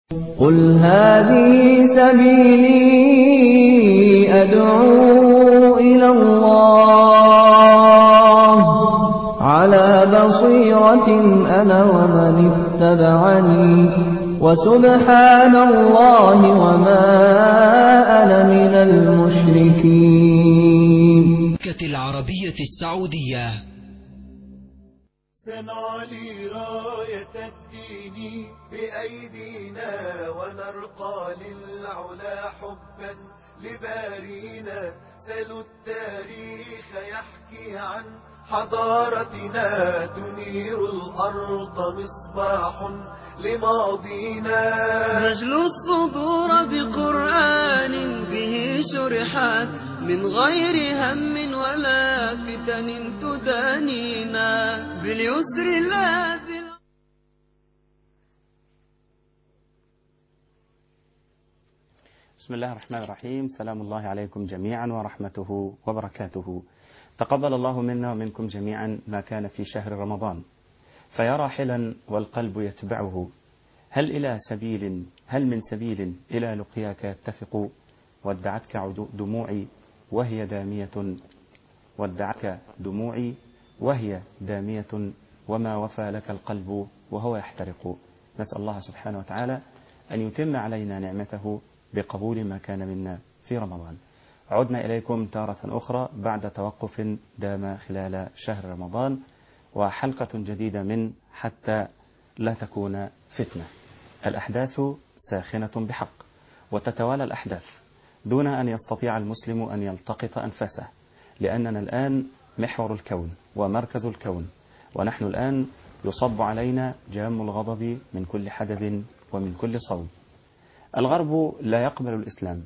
قل هذه سبيلي أدعو إلى الله على بصيرة أنا ومن اتبعني وسبحان الله وما أنا من المشركين العربية السعودية سنعلي راية الدين بأيدينا ونرقى للعلا حبا لبارينا سلوا التاريخ يحكي عن حضارتنا تنير الأرض مصباح لماضينا نجلو الصدور بقرآن به شرحت من غير هم ولا فتن تدانينا باليسر لا بال بسم الله الرحمن الرحيم سلام الله عليكم جميعا ورحمته وبركاته تقبل الله منا ومنكم جميعا ما كان في شهر رمضان فيا راحلا والقلب يتبعه هل إلى سبيل هل من سبيل إلى لقياك يتفق ودعتك دموعي وهي دامية ودعتك دموعي وهي دامية وما وفى لك القلب وهو يحترق نسأل الله سبحانه وتعالى أن يتم علينا نعمته بقبول ما كان منا في رمضان عدنا إليكم تارة أخرى بعد توقف دام خلال شهر رمضان وحلقة جديدة من حتى لا تكون فتنة الأحداث ساخنة بحق وتتوالى الأحداث دون أن يستطيع المسلم أن يلتقط أنفاسه لأننا الآن محور الكون ومركز الكون ونحن الآن يصب علينا جام الغضب من كل حدب ومن كل صوب الغرب لا يقبل الإسلام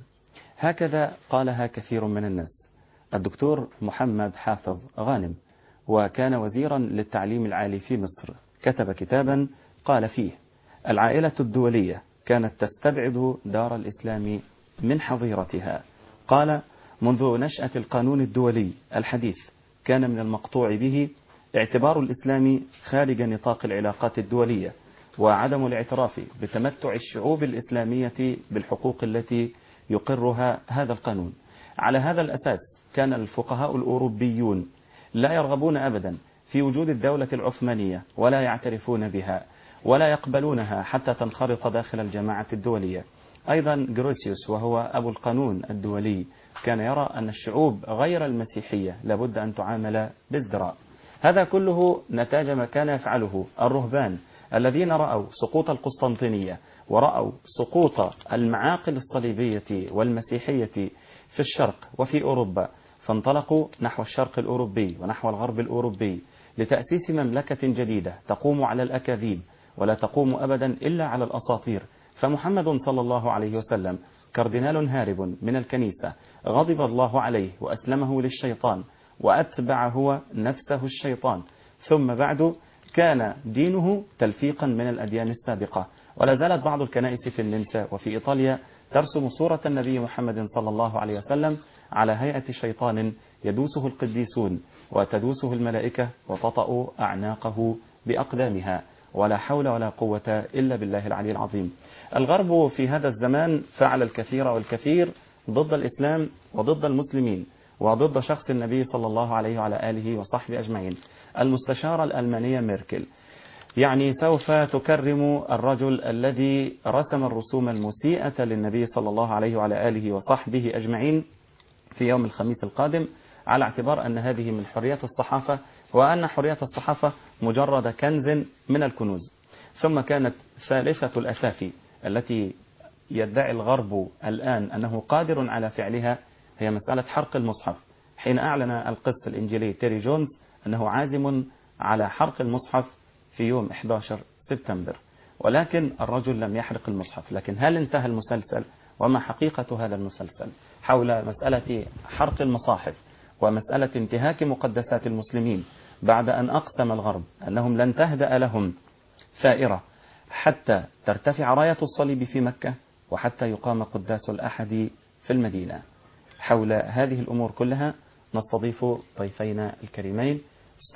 هكذا قالها كثير من الناس الدكتور محمد حافظ غانم وكان وزيرا للتعليم العالي في مصر كتب كتابا قال فيه العائلة الدولية كانت تستبعد دار الإسلام من حظيرتها قال منذ نشأة القانون الدولي الحديث كان من المقطوع به اعتبار الإسلام خارج نطاق العلاقات الدولية وعدم الاعتراف بتمتع الشعوب الإسلامية بالحقوق التي يقرها هذا القانون على هذا الأساس كان الفقهاء الأوروبيون لا يرغبون أبدا في وجود الدولة العثمانية ولا يعترفون بها ولا يقبلونها حتى تنخرط داخل الجماعة الدولية أيضا جروسيوس وهو أبو القانون الدولي كان يرى أن الشعوب غير المسيحية لابد أن تعامل بازدراء هذا كله نتاج ما كان يفعله الرهبان الذين رأوا سقوط القسطنطينية ورأوا سقوط المعاقل الصليبية والمسيحية في الشرق وفي أوروبا فانطلقوا نحو الشرق الأوروبي ونحو الغرب الأوروبي لتأسيس مملكة جديدة تقوم على الأكاذيب ولا تقوم أبدا إلا على الأساطير فمحمد صلى الله عليه وسلم كاردينال هارب من الكنيسة غضب الله عليه وأسلمه للشيطان وأتبع هو نفسه الشيطان ثم بعد كان دينه تلفيقا من الأديان السابقة ولا زالت بعض الكنائس في النمسا وفي إيطاليا ترسم صورة النبي محمد صلى الله عليه وسلم على هيئة شيطان يدوسه القديسون وتدوسه الملائكة وتطأ أعناقه بأقدامها ولا حول ولا قوة إلا بالله العلي العظيم الغرب في هذا الزمان فعل الكثير والكثير ضد الإسلام وضد المسلمين وضد شخص النبي صلى الله عليه وعلى آله وصحبه أجمعين المستشارة الألمانية ميركل يعني سوف تكرم الرجل الذي رسم الرسوم المسيئة للنبي صلى الله عليه وعلى آله وصحبه أجمعين في يوم الخميس القادم على اعتبار أن هذه من حرية الصحافة وأن حرية الصحافة مجرد كنز من الكنوز ثم كانت ثالثة الأثاثي التي يدعي الغرب الآن أنه قادر على فعلها هي مسألة حرق المصحف حين أعلن القس الإنجيلي تيري جونز أنه عازم على حرق المصحف في يوم 11 سبتمبر ولكن الرجل لم يحرق المصحف لكن هل انتهى المسلسل وما حقيقة هذا المسلسل حول مسألة حرق المصاحف ومسألة انتهاك مقدسات المسلمين بعد أن أقسم الغرب أنهم لن تهدأ لهم ثائرة حتى ترتفع راية الصليب في مكة وحتى يقام قداس الأحد في المدينة حول هذه الأمور كلها نستضيف ضيفينا الكريمين أستاذ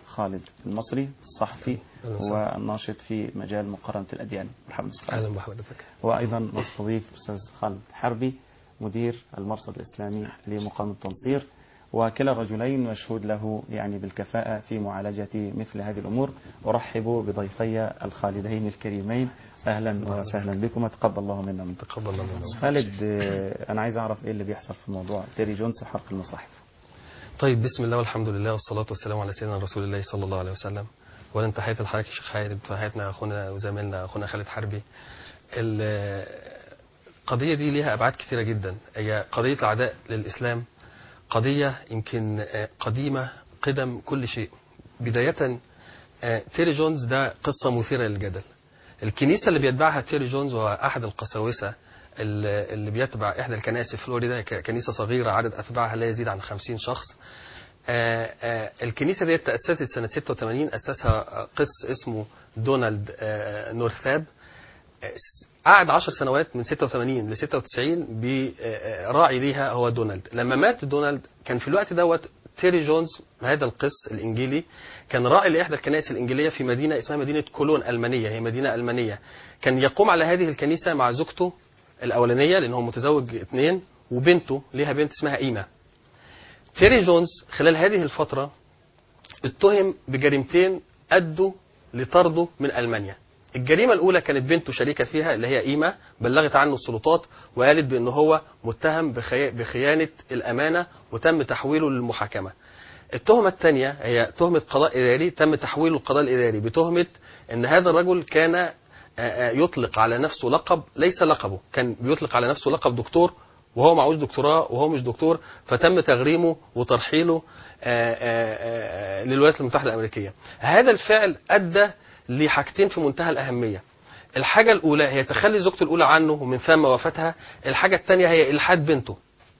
خالد المصري الصحفي أهلا وسهلا. والناشط في مجال مقارنة الأديان مرحبا أستاذ خالد. اهلا بحضرتك وأيضا نستضيف الأستاذ خالد حربي مدير المرصد الإسلامي لمقام التنصير وكلا الرجلين مشهود له يعني بالكفاءة في معالجة مثل هذه الأمور أرحب بضيفي الخالدين الكريمين أهلا وسهلا بكم تقبل الله منا من تقبل الله منا خالد آه، أنا عايز أعرف إيه اللي بيحصل في موضوع تيري جونز وحرق المصاحف طيب بسم الله والحمد لله والصلاة والسلام على سيدنا رسول الله صلى الله عليه وسلم ولا تحية لحضرتك يا شيخ خالد تحياتنا أخونا وزميلنا أخونا خالد حربي ال- القضية دي ليها أبعاد كثيرة جدا هي قضية العداء للإسلام قضية يمكن آه، قديمة قدم كل شيء بداية آه، تيري جونز ده قصة مثيرة للجدل الكنيسة اللي بيتبعها تيري جونز هو أحد القساوسة اللي اللي بيتبع إحدى الكنائس في فلوريدا ك- كنيسة صغيرة عدد أتباعها لا يزيد عن 50 شخص آه، آه، الكنيسة دي تأسست سنة 86 أسسها قس اسمه دونالد آه، نورثاب آه، قعد 10 سنوات من 86 ل 96 براعي ليها هو دونالد لما مات دونالد كان في الوقت دوت تيري جونز هذا القس الانجيلي كان راعي لاحدى الكنائس الانجيليه في مدينه اسمها مدينه كولون المانيه هي مدينه المانيه كان يقوم على هذه الكنيسه مع زوجته الاولانيه لان هو متزوج اثنين وبنته ليها بنت اسمها ايما تيري جونز خلال هذه الفتره اتهم بجريمتين ادوا لطرده من المانيا الجريمه الاولى كانت بنته شريكه فيها اللي هي ايما بلغت عنه السلطات وقالت بان هو متهم بخي... بخيانه الامانه وتم تحويله للمحاكمه التهمة الثانية هي تهمة قضاء إداري تم تحويله القضاء الإداري بتهمة أن هذا الرجل كان آه، آه، يطلق على نفسه لقب ليس لقبه كان بيطلق على نفسه لقب دكتور وهو معهوش دكتوراه وهو مش دكتور فتم تغريمه وترحيله آه، آه، آه، للولايات المتحدة الأمريكية هذا الفعل أدى لحاجتين في منتهى الأهمية الحاجة الأولى هي تخلي زوجته الأولى عنه ومن ثم وفاتها الحاجة الثانية هي إلحاد بنته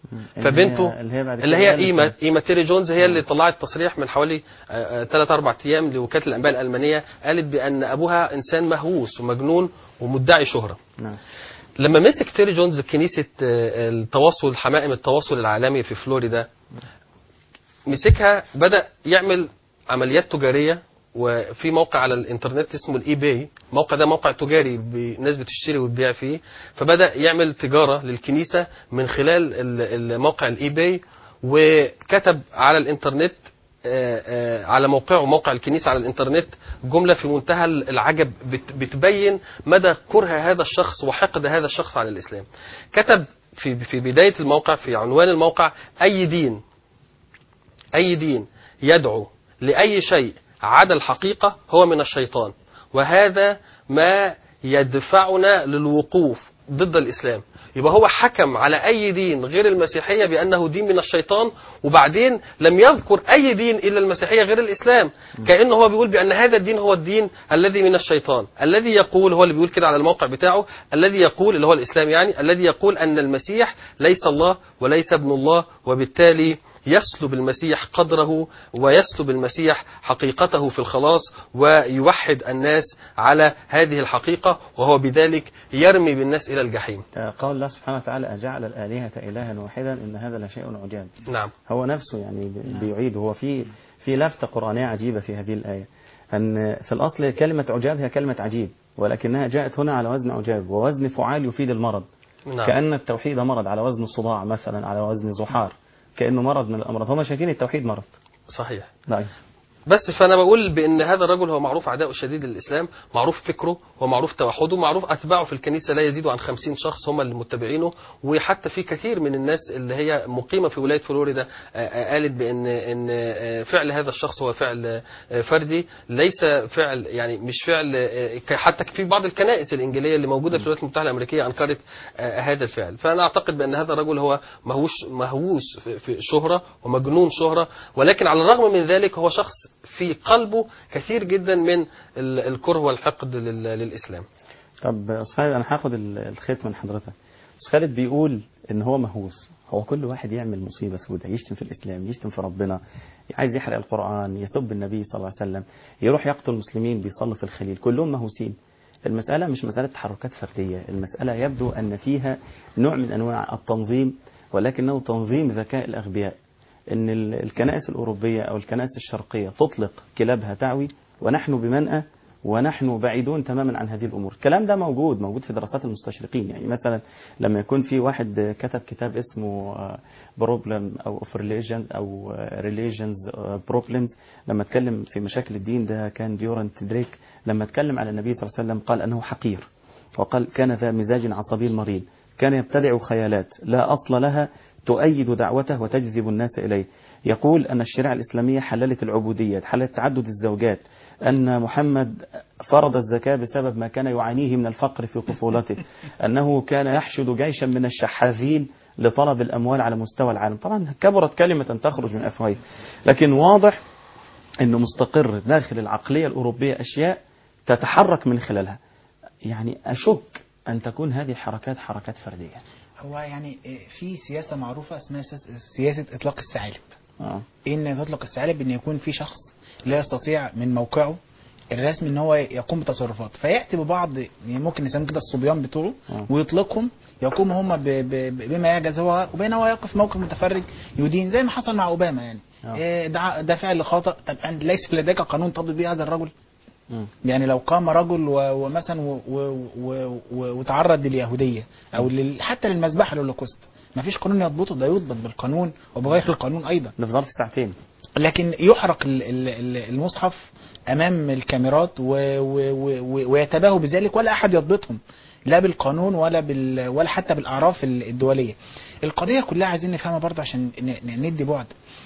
فبنته اللي هي بعد اللي كده هي اللي ايما كانت- ايما تيري جونز هي اللي طلعت تصريح من حوالي ثلاث اربع ايام لوكاله الانباء الالمانيه قالت بان ابوها انسان مهووس ومجنون ومدعي شهره نعم لما مسك تيري جونز كنيسه آه، التواصل حمائم التواصل العالمي في فلوريدا مسكها بدا يعمل عمليات تجاريه وفي موقع على الانترنت اسمه الاي باي الموقع ده موقع تجاري الناس بتشتري وتبيع فيه فبدا يعمل تجاره للكنيسه من خلال ال- الموقع الاي باي وكتب على الانترنت آه، آه، على موقعه موقع الكنيسة على الانترنت جملة في منتهى العجب بت- بتبين مدى كره هذا الشخص وحقد هذا الشخص على الإسلام كتب في في بداية الموقع في عنوان الموقع أي دين أي دين يدعو لأي شيء عدا الحقيقة هو من الشيطان وهذا ما يدفعنا للوقوف ضد الإسلام يبقى هو حكم على أي دين غير المسيحية بأنه دين من الشيطان وبعدين لم يذكر أي دين إلا المسيحية غير الإسلام كأنه هو بيقول بأن هذا الدين هو الدين الذي من الشيطان الذي يقول هو اللي بيقول كده على الموقع بتاعه الذي يقول اللي هو الإسلام يعني الذي يقول أن المسيح ليس الله وليس ابن الله وبالتالي يسلب المسيح قدره ويسلب المسيح حقيقته في الخلاص ويوحد الناس على هذه الحقيقة وهو بذلك يرمي بالناس إلى الجحيم قال الله سبحانه وتعالى أجعل الآلهة إلها واحدا إن هذا لشيء عجاب نعم هو نفسه يعني بي- بيعيد هو في في لفتة قرآنية عجيبة في هذه الآية أن في الأصل كلمة عجاب هي كلمة عجيب ولكنها جاءت هنا على وزن عجاب ووزن فعال يفيد المرض نعم كأن التوحيد مرض على وزن الصداع مثلا على وزن زحار كأنه مرض من الأمراض هم شايفين التوحيد مرض صحيح لا بس فانا بقول بان هذا الرجل هو معروف عداؤه الشديد للاسلام معروف فكره ومعروف توحده معروف اتباعه في الكنيسه لا يزيدوا عن 50 شخص هم اللي متبعينه وحتى في كثير من الناس اللي هي مقيمه في ولايه فلوريدا آه، آه، قالت بان ان آه، فعل هذا الشخص هو فعل آه، فردي ليس فعل يعني مش فعل آه، ك- حتى في بعض الكنائس الانجيليه اللي موجوده في الولايات المتحده الامريكيه انكرت آه، هذا الفعل فانا اعتقد بان هذا الرجل هو مهووس مهووس في- في شهره ومجنون شهره ولكن على الرغم من ذلك هو شخص في قلبه كثير جدا من ال- الكره والحقد لل- للاسلام طب أستاذ خالد أنا هاخد ال- الخيط من حضرتك أستاذ خالد بيقول إن هو مهووس هو كل واحد يعمل مصيبة سوداء يشتم في الإسلام يشتم في ربنا عايز يحرق القرآن يسب النبي صلى الله عليه وسلم يروح يقتل المسلمين بيصلوا في الخليل كلهم مهووسين المسألة مش مسألة تحركات فردية المسألة يبدو أن فيها نوع من أنواع التنظيم ولكنه تنظيم ذكاء الأغبياء ان ال- الكنائس الاوروبيه او الكنائس الشرقيه تطلق كلابها تعوي ونحن بمنأى ونحن بعيدون تماما عن هذه الامور الكلام ده موجود موجود في دراسات المستشرقين يعني مثلا لما يكون في واحد كتب كتاب اسمه بروبلم او اوف ريليجن او ريليجنز بروبلمز لما اتكلم في مشاكل الدين ده كان ديورنت دريك لما اتكلم على النبي صلى الله عليه وسلم قال انه حقير وقال كان ذا مزاج عصبي مريض كان يبتدع خيالات لا أصل لها تؤيد دعوته وتجذب الناس إليه يقول أن الشريعة الإسلامية حللت العبودية حللت تعدد الزوجات أن محمد فرض الزكاة بسبب ما كان يعانيه من الفقر في طفولته أنه كان يحشد جيشا من الشحاذين لطلب الأموال على مستوى العالم طبعا كبرت كلمة تخرج من أفواه لكن واضح أنه مستقر داخل العقلية الأوروبية أشياء تتحرك من خلالها يعني أشك أن تكون هذه الحركات حركات فردية هو يعني إيه، في سياسه معروفه اسمها سياس- سياسه اطلاق الثعالب آه. ان تطلق الثعالب ان يكون في شخص لا يستطيع من موقعه الرسمي ان هو يقوم بتصرفات فياتي ببعض يعني ممكن نسميه كده الصبيان بتوعه آه. ويطلقهم يقوموا هم ب- ب- ب- بما يعجز هو وبين هو يقف موقف متفرج يدين زي ما حصل مع اوباما يعني آه. إيه، ده ده فعل خطا طب أنت ليس لديك قانون تضبط به هذا الرجل مم. يعني لو قام رجل و- ومثلا و- و- و- و- وتعرض لليهوديه او لل- حتى للمذبحه الهولوكوست ما فيش قانون يضبطه ده يضبط بالقانون وبغير القانون ايضا ده في ظرف ساعتين لكن يحرق ال- ال- ال- المصحف امام الكاميرات و و و ويتباهوا بذلك ولا احد يضبطهم لا بالقانون ولا بال ولا حتى بالاعراف ال- الدوليه القضيه كلها عايزين نفهمها برضه عشان ن- ن- ندي بعد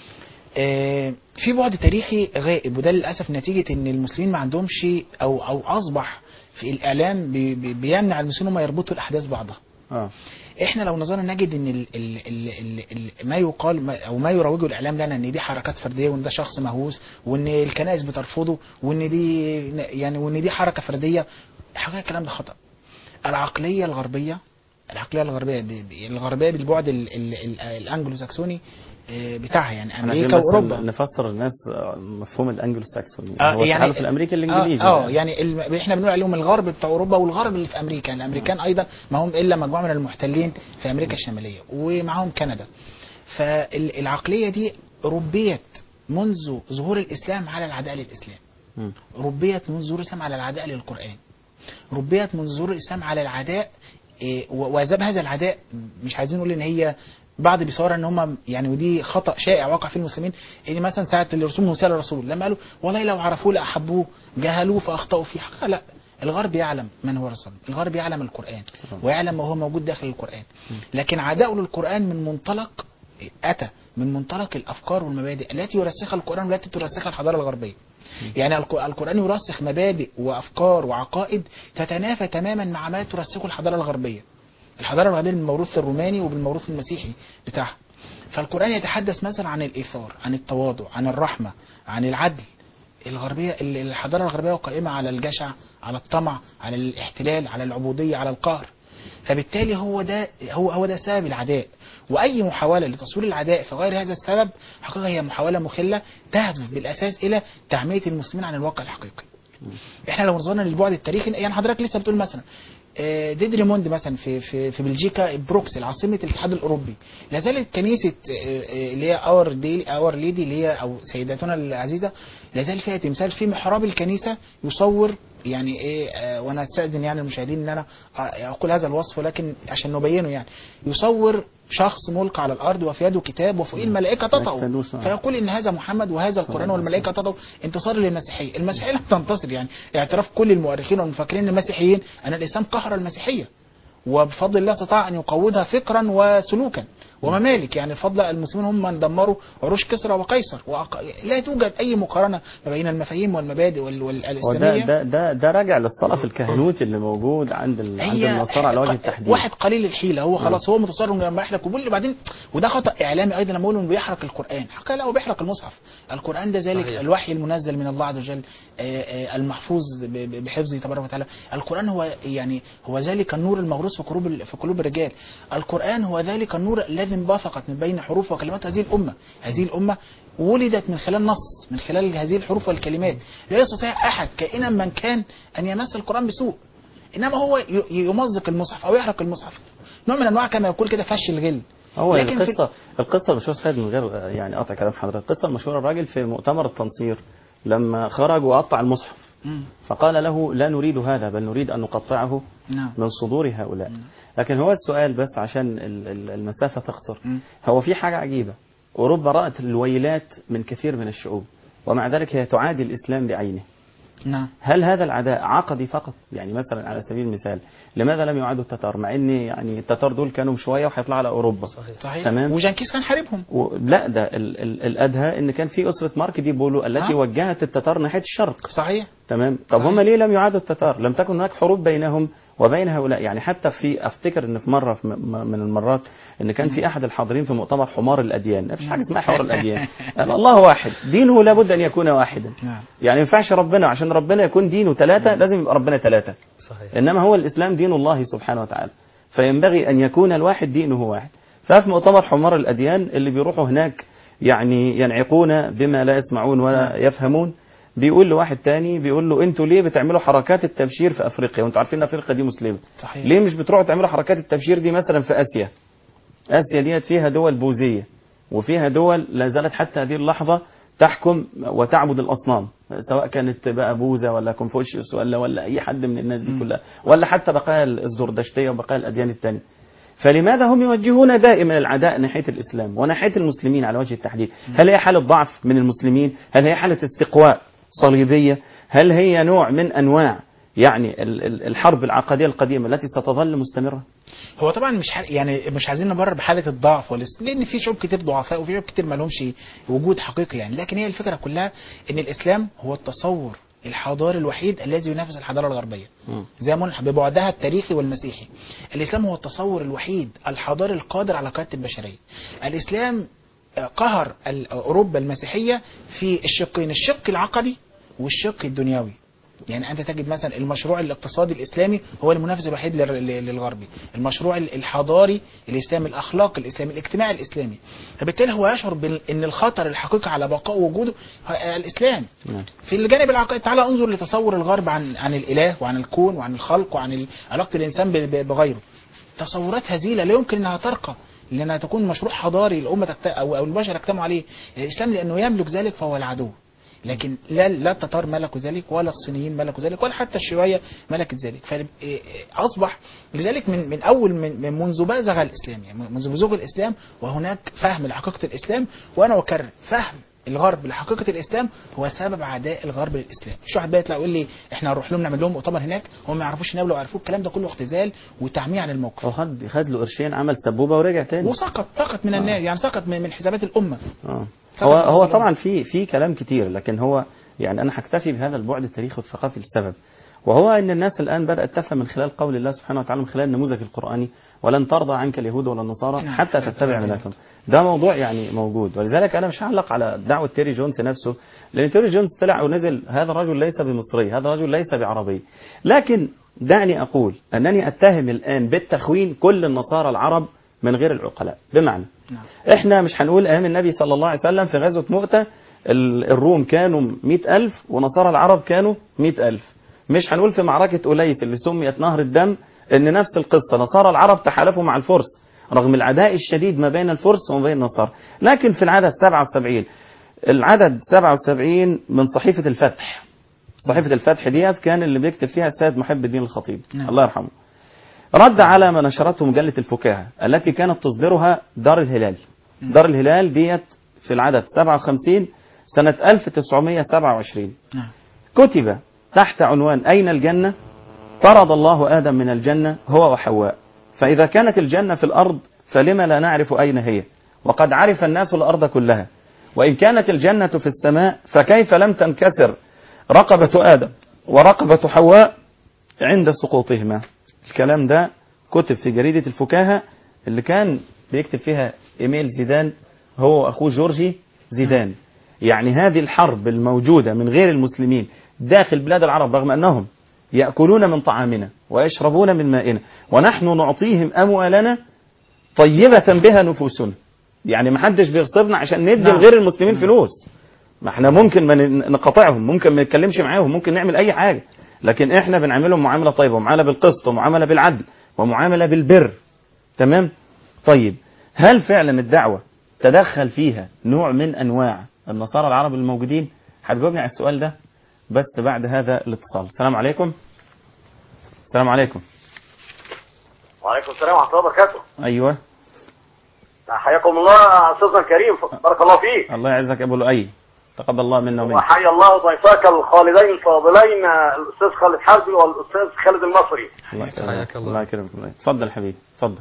آه، في بعد تاريخي غائب وده للاسف نتيجه ان المسلمين ما عندهمش او او اصبح في الاعلام بي- بي- بيمنع المسلمين هم يربطوا الاحداث ببعضها اه احنا لو نظرنا نجد ان ال ال ال ال ال ما يقال ما او ما يروجه الاعلام لنا ان دي حركات فرديه وان ده شخص مهووس وان الكنائس بترفضه وان دي يعني وان دي حركه فرديه حقيقه الكلام ده خطا العقليه الغربيه العقليه الغربيه ب- ب- الغربيه بالبعد ال ال ال الانجلو ساكسوني آه، بتاعها يعني احنا عايزين امريكا بس واوروبا نفسر الناس آه، مفهوم الانجلو ساكسون آه، هو التحالف الامريكي الانجليزي اه, آه يعني ال- احنا بنقول عليهم الغرب بتاع اوروبا والغرب اللي في امريكا يعني الامريكان ايضا ما هم الا مجموعه من المحتلين في امريكا الشماليه ومعاهم كندا فالعقليه دي ربيت منذ ظهور الاسلام على العداء للاسلام مم. ربيت منذ ظهور الاسلام على العداء للقران ربيت منذ ظهور الاسلام على العداء إيه، و- واسباب هذا العداء مش عايزين نقول ان هي بعض بيصورها ان هم يعني ودي خطا شائع وقع في المسلمين ان مثلا ساعه الرسول موسى للرسول لما قالوا والله لو عرفوه لاحبوه جهلوه فاخطاوا فيه حقيقة لا الغرب يعلم من هو رسول الغرب يعلم القران ويعلم ما هو موجود داخل القران لكن عداؤه للقران من منطلق اتى من منطلق الافكار والمبادئ التي يرسخها القران والتي ترسخها الحضاره الغربيه يعني الق- القرآن يرسخ مبادئ وأفكار وعقائد تتنافى تماما مع ما ترسخه الحضارة الغربية الحضارة الغربية بالموروث الروماني وبالموروث المسيحي بتاعها فالقرآن يتحدث مثلا عن الإيثار عن التواضع عن الرحمة عن العدل الغربية ال- الحضارة الغربية قائمة على الجشع على الطمع على الاحتلال على العبودية على القهر فبالتالي هو ده هو هو ده سبب العداء واي محاوله لتصوير العداء في غير هذا السبب حقيقه هي محاوله مخله تهدف بالاساس الى تعميه المسلمين عن الواقع الحقيقي احنا لو نظرنا للبعد التاريخي يعني حضرتك لسه بتقول مثلا آه، ديدريموند مثلا في في في بلجيكا بروكسل عاصمه الاتحاد الاوروبي لا زالت كنيسه آه، آه، اللي هي اور دي اور ليدي اللي هي او سيداتنا العزيزه لا زال فيها تمثال في محراب الكنيسه يصور يعني ايه آه، وانا استاذن يعني المشاهدين ان انا آه، اقول هذا الوصف ولكن عشان نبينه يعني يصور شخص ملقى على الارض وفي يده كتاب وفوقيه الملائكه تطأ تدوس، آه. فيقول ان هذا محمد وهذا القران الله والملائكه تطأ انتصار للمسيحيه المسيحيه لم تنتصر يعني اعتراف كل المؤرخين والمفكرين المسيحيين ان الاسلام قهر المسيحيه وبفضل الله استطاع ان يقودها فكرا وسلوكا وممالك يعني بفضل المسلمين هم من دمروا عروش كسرى وقيصر وأق... لا توجد اي مقارنه ما بين المفاهيم والمبادئ وال... هو ده والاسلاميه ده ده ده راجع للصرف الكهنوتي اللي موجود عند ال- عند هي النصارى على وجه التحديد واحد قليل الحيله هو خلاص هو متصرف انه لما يحرق وبيقول بعدين وده خطا اعلامي ايضا لما يقولوا انه بيحرق القران حقيقه لا هو بيحرق المصحف القران ده ذلك صحيح. الوحي المنزل من الله عز وجل آه، آه، المحفوظ ب- ب- بحفظه تبارك وتعالى القران هو يعني هو ذلك النور المغروس في قلوب ال- في قلوب الرجال القران هو ذلك النور الذي انبثقت من بين حروف وكلمات هذه الامه هذه الامه ولدت من خلال نص من خلال هذه الحروف والكلمات لا يستطيع احد كائنا من كان ان يمس القران بسوء انما هو ي- يمزق المصحف او يحرق المصحف نوع من انواع كما يقول كده فش الغل هو لكن في- القصة القصة المشهورة خالد من غير آه، يعني قطع كلام حضرتك القصة المشهورة الراجل في مؤتمر التنصير لما خرج وقطع المصحف مم. فقال له لا نريد هذا بل نريد أن نقطعه نعم من صدور هؤلاء لكن هو السؤال بس عشان ال- ال- المسافة تقصر مم. هو في حاجة عجيبة أوروبا رأت الويلات من كثير من الشعوب ومع ذلك هي تعادي الإسلام بعينه نعم هل هذا العداء عقدي فقط يعني مثلا على سبيل المثال لماذا لم يعادوا التتار مع ان يعني التتار دول كانوا شويه وهيطلعوا على اوروبا صحيح. صحيح تمام. وجنكيز كان حاربهم و... لا ده ال... ال... الادهى ان كان في اسره مارك دي بولو التي آه. وجهت التتار ناحيه الشرق صحيح تمام طب صحيح. هم ليه لم يعادوا التتار لم تكن هناك حروب بينهم وبين هؤلاء يعني حتى في افتكر ان في مره في م- من المرات ان كان في احد الحاضرين في مؤتمر حمار الاديان ما فيش حاجه اسمها حمار الاديان قال الله واحد دينه لابد ان يكون واحدا نعم يعني ما ينفعش ربنا عشان ربنا يكون دينه ثلاثه لازم يبقى ربنا ثلاثه صحيح إنما هو الإسلام دين الله سبحانه وتعالى فينبغي أن يكون الواحد دينه واحد ففي مؤتمر حمار الأديان اللي بيروحوا هناك يعني ينعقون بما لا يسمعون ولا يفهمون بيقول لواحد تاني بيقول له انتوا ليه بتعملوا حركات التبشير في افريقيا وانتوا عارفين ان افريقيا دي مسلمه صحيح ليه مش بتروحوا تعملوا حركات التبشير دي مثلا في اسيا اسيا ديت فيها دول بوذيه وفيها دول لا زالت حتى هذه اللحظه تحكم وتعبد الاصنام سواء كانت بقى بوذا ولا كونفوشيوس ولا ولا اي حد من الناس دي كلها ولا حتى بقايا الزردشتيه وبقايا الاديان الثانيه فلماذا هم يوجهون دائما العداء ناحيه الاسلام وناحيه المسلمين على وجه التحديد؟ هل هي حاله ضعف من المسلمين؟ هل هي حاله استقواء صليبيه؟ هل هي نوع من انواع يعني ال- ال- الحرب العقديه القديمه التي ستظل مستمره؟ هو طبعا مش ح... يعني مش عايزين نبرر بحاله الضعف والاس... لان في شعوب كتير ضعفاء وفي شعوب كتير ما لهمش وجود حقيقي يعني لكن هي الفكره كلها ان الاسلام هو التصور الحضاري الوحيد الذي ينافس الحضاره الغربيه مم. زي ما قلنا ببعدها التاريخي والمسيحي الاسلام هو التصور الوحيد الحضاري القادر على قياده البشريه الاسلام آه، قهر ال- اوروبا المسيحيه في الشقين الشق العقدي والشق الدنيوي يعني انت تجد مثلا المشروع الاقتصادي الاسلامي هو المنافس الوحيد لل- لل- للغربي المشروع ال- الحضاري الاسلامي الاخلاقي الاسلامي الاجتماعي الاسلامي فبالتالي هو يشعر بان إن الخطر الحقيقي على بقاء وجوده هو الاسلام نعم. في الجانب العقائدي تعالى انظر لتصور الغرب عن عن الاله وعن الكون وعن الخلق وعن ال- علاقه الانسان ب- ب- بغيره تصورات هزيله لا يمكن انها ترقى لانها تكون مشروع حضاري الامه تكت... او او البشر يجتمعوا عليه الاسلام لانه يملك ذلك فهو العدو لكن لا لا التتار ملكوا ذلك ولا الصينيين ملكوا ذلك ولا حتى الشيوعيه ملكت ذلك فاصبح لذلك من من اول من, من منذ بزغ الاسلام يعني منذ بزوغ الاسلام وهناك فهم لحقيقه الاسلام وانا اكرر فهم الغرب لحقيقه الاسلام هو سبب عداء الغرب للاسلام مش واحد بقى يطلع يقول لي احنا هنروح لهم نعمل لهم مؤتمر هناك هم ما يعرفوش يناولوا يعرفوه الكلام ده كله اختزال وتعمية عن الموقف هو خد خد له قرشين عمل سبوبه ورجع تاني وسقط سقط من الناس يعني سقط من من حسابات الامه آه. طبعاً هو هو بس- طبعا في في كلام كتير لكن هو يعني انا هكتفي بهذا البعد التاريخي والثقافي لسبب وهو ان الناس الان بدات تفهم من خلال قول الله سبحانه وتعالى من خلال النموذج القراني ولن ترضى عنك اليهود ولا النصارى نعم. حتى تتبع ملتهم ده موضوع يعني موجود ولذلك انا مش هعلق على دعوه تيري جونز نفسه لان تيري جونز طلع ونزل هذا الرجل ليس بمصري هذا الرجل ليس بعربي لكن دعني اقول انني اتهم الان بالتخوين كل النصارى العرب من غير العقلاء بمعنى نعم. احنا مش هنقول ايام النبي صلى الله عليه وسلم في غزوه مؤته ال- الروم كانوا مئة ألف ونصارى العرب كانوا مئة ألف مش هنقول في معركة أليس اللي سميت نهر الدم ان نفس القصة نصارى العرب تحالفوا مع الفرس رغم العداء الشديد ما بين الفرس وما بين النصارى لكن في العدد 77 العدد 77 من صحيفة الفتح صحيفة الفتح ديت كان اللي بيكتب فيها السيد محب الدين الخطيب نعم. الله يرحمه رد على ما نشرته مجلة الفكاهة التي كانت تصدرها دار الهلال دار الهلال ديت في العدد 57 سنة 1927 نعم كتب تحت عنوان أين الجنة طرد الله آدم من الجنة هو وحواء فإذا كانت الجنة في الأرض فلما لا نعرف أين هي وقد عرف الناس الأرض كلها وإن كانت الجنة في السماء فكيف لم تنكسر رقبة آدم ورقبة حواء عند سقوطهما الكلام ده كتب في جريدة الفكاهة اللي كان بيكتب فيها إيميل زيدان هو وأخوه جورجي زيدان يعني هذه الحرب الموجودة من غير المسلمين داخل بلاد العرب رغم أنهم يأكلون من طعامنا ويشربون من مائنا ونحن نعطيهم أموالنا طيبة بها نفوسنا يعني ما حدش بيغصبنا عشان ندي نعم. لغير المسلمين فلوس ما احنا ممكن ما ن- نقاطعهم ممكن ما نتكلمش معاهم ممكن نعمل اي حاجه لكن احنا بنعملهم معامله طيبه ومعامله بالقسط ومعامله بالعدل ومعامله بالبر تمام طيب هل فعلا الدعوة تدخل فيها نوع من أنواع النصارى العرب الموجودين هتجاوبني على السؤال ده بس بعد هذا الاتصال السلام عليكم السلام عليكم وعليكم السلام ورحمة الله وبركاته أيوة حياكم الله أستاذنا الكريم بارك الله فيك الله يعزك أبو لؤي تقبل الله منا ومنك وحيا الله ضيفاك الخالدين الفاضلين الأستاذ خالد حربي والأستاذ خالد المصري الله حياك يكرمك الله. الله يكرمك الله يكرمك. اتفضل حبيبي اتفضل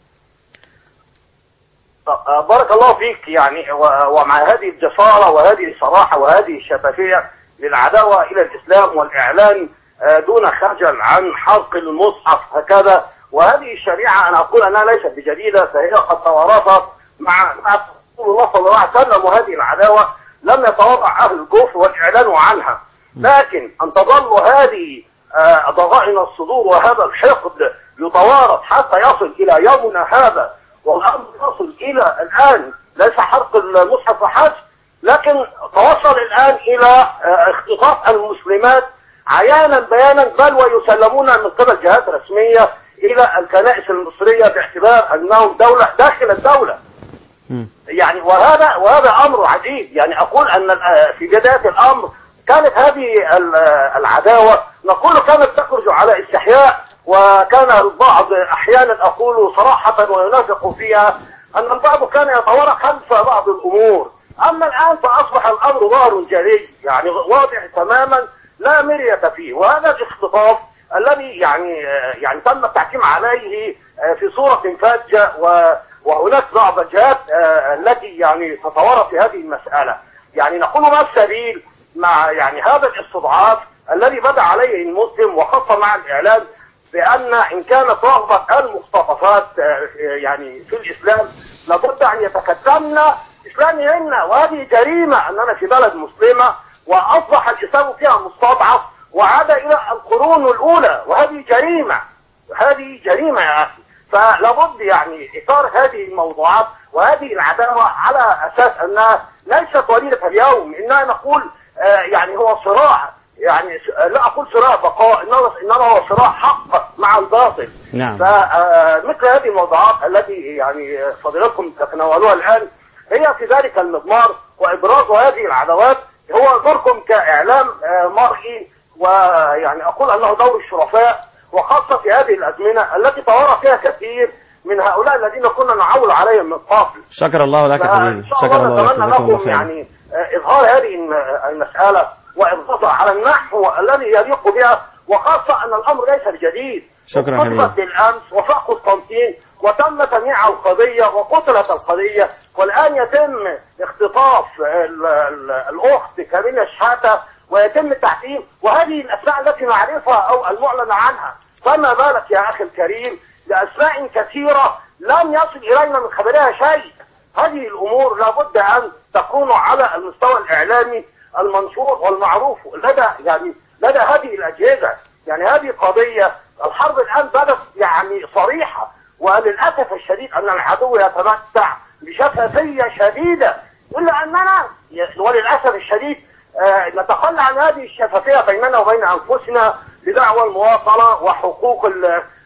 آه، بارك الله فيك يعني و- ومع هذه الجسارة وهذه الصراحة وهذه الشفافية للعداوة إلى الإسلام والإعلان آه، دون خجل عن حرق المصحف هكذا وهذه الشريعة أنا أقول أنها ليست بجديدة فهي قد توارثت مع مع رسول الله صلى الله عليه وسلم وهذه العداوة لم يتوضع أهل الكفر والإعلان عنها لكن أن تظل هذه آه، ضغائن الصدور وهذا الحقد يتوارث حتى يصل إلى يومنا هذا والأمر يصل إلى الآن ليس حرق المصحف فحسب لكن توصل الآن إلى آه، اختطاف المسلمات عيانا بيانا بل ويسلمون من قبل جهات رسمية إلى الكنائس المصرية باعتبار أنهم دولة داخل الدولة مم. يعني وهذا وهذا امر عجيب يعني اقول ان ال- في بدايه الامر كانت هذه ال- العداوه نقول كانت تخرج على استحياء وكان البعض احيانا اقول صراحه وينافق فيها ان البعض كان يتورط خلف بعض الامور اما الان فاصبح الامر ظاهر جلي يعني واضح تماما لا مريه فيه وهذا الاختطاف الذي يعني يعني تم التحكيم عليه في صورة فاجة و- وهناك ضعبجات آه، التي يعني تتورط في هذه المسألة يعني نقول ما السبيل مع يعني هذا الاستضعاف الذي بدا عليه المسلم وخاصة مع الإعلام بأن إن كانت رغبة المختطفات آه، يعني في الإسلام لابد أن يتكتمن إسلامهن وهذه جريمة أننا في بلد مسلمة وأصبح الإسلام فيها مستضعف وعاد إلى القرون الأولى وهذه جريمة هذه جريمة يا أخي فلابد يعني إثارة هذه الموضوعات وهذه العداوة على أساس أنها ليست وليدة اليوم إنها نقول آه، يعني هو صراع يعني س- لا أقول صراع بقاء إنما إنما هو صراع حق مع الباطل نعم فمثل هذه الموضوعات التي يعني فضيلتكم تتناولوها الآن هي في ذلك المضمار وإبراز هذه العداوات هو دوركم كإعلام آه، مرئي ويعني أقول أنه دور الشرفاء وخاصة في هذه الأزمنة التي توارى فيها كثير من هؤلاء الذين كنا نعول عليهم من قبل شكر الله لك يا حبيبي فإن شاء شكر الله الله لك نتمنى جزاكم الله لكم خيرا يعني آه، إظهار هذه الم- المسألة وإبرازها على النحو الذي يليق بها وخاصة أن الأمر ليس بجديد شكرا يا قتلت حبيبي. بالأمس وفاء قسطنطين وتم تمييع القضية وقتلت القضية والآن يتم اختطاف ال- ال- الأخت كاميلا شحاتة ويتم التحكيم وهذه الأسماء التي نعرفها أو المعلن عنها فما بالك يا أخي الكريم لأسماء كثيرة لم يصل إلينا من خبرها شيء هذه الأمور لابد أن تكون على المستوى الإعلامي المنشور والمعروف لدى يعني لدى هذه الأجهزة يعني هذه قضية الحرب الآن بدت يعني صريحة وللأسف الشديد أن العدو يتمتع بشفافية شديدة إلا أننا وللأسف الشديد آه، نتخلى عن هذه الشفافية بيننا وبين أنفسنا بدعوى المواصلة وحقوق ال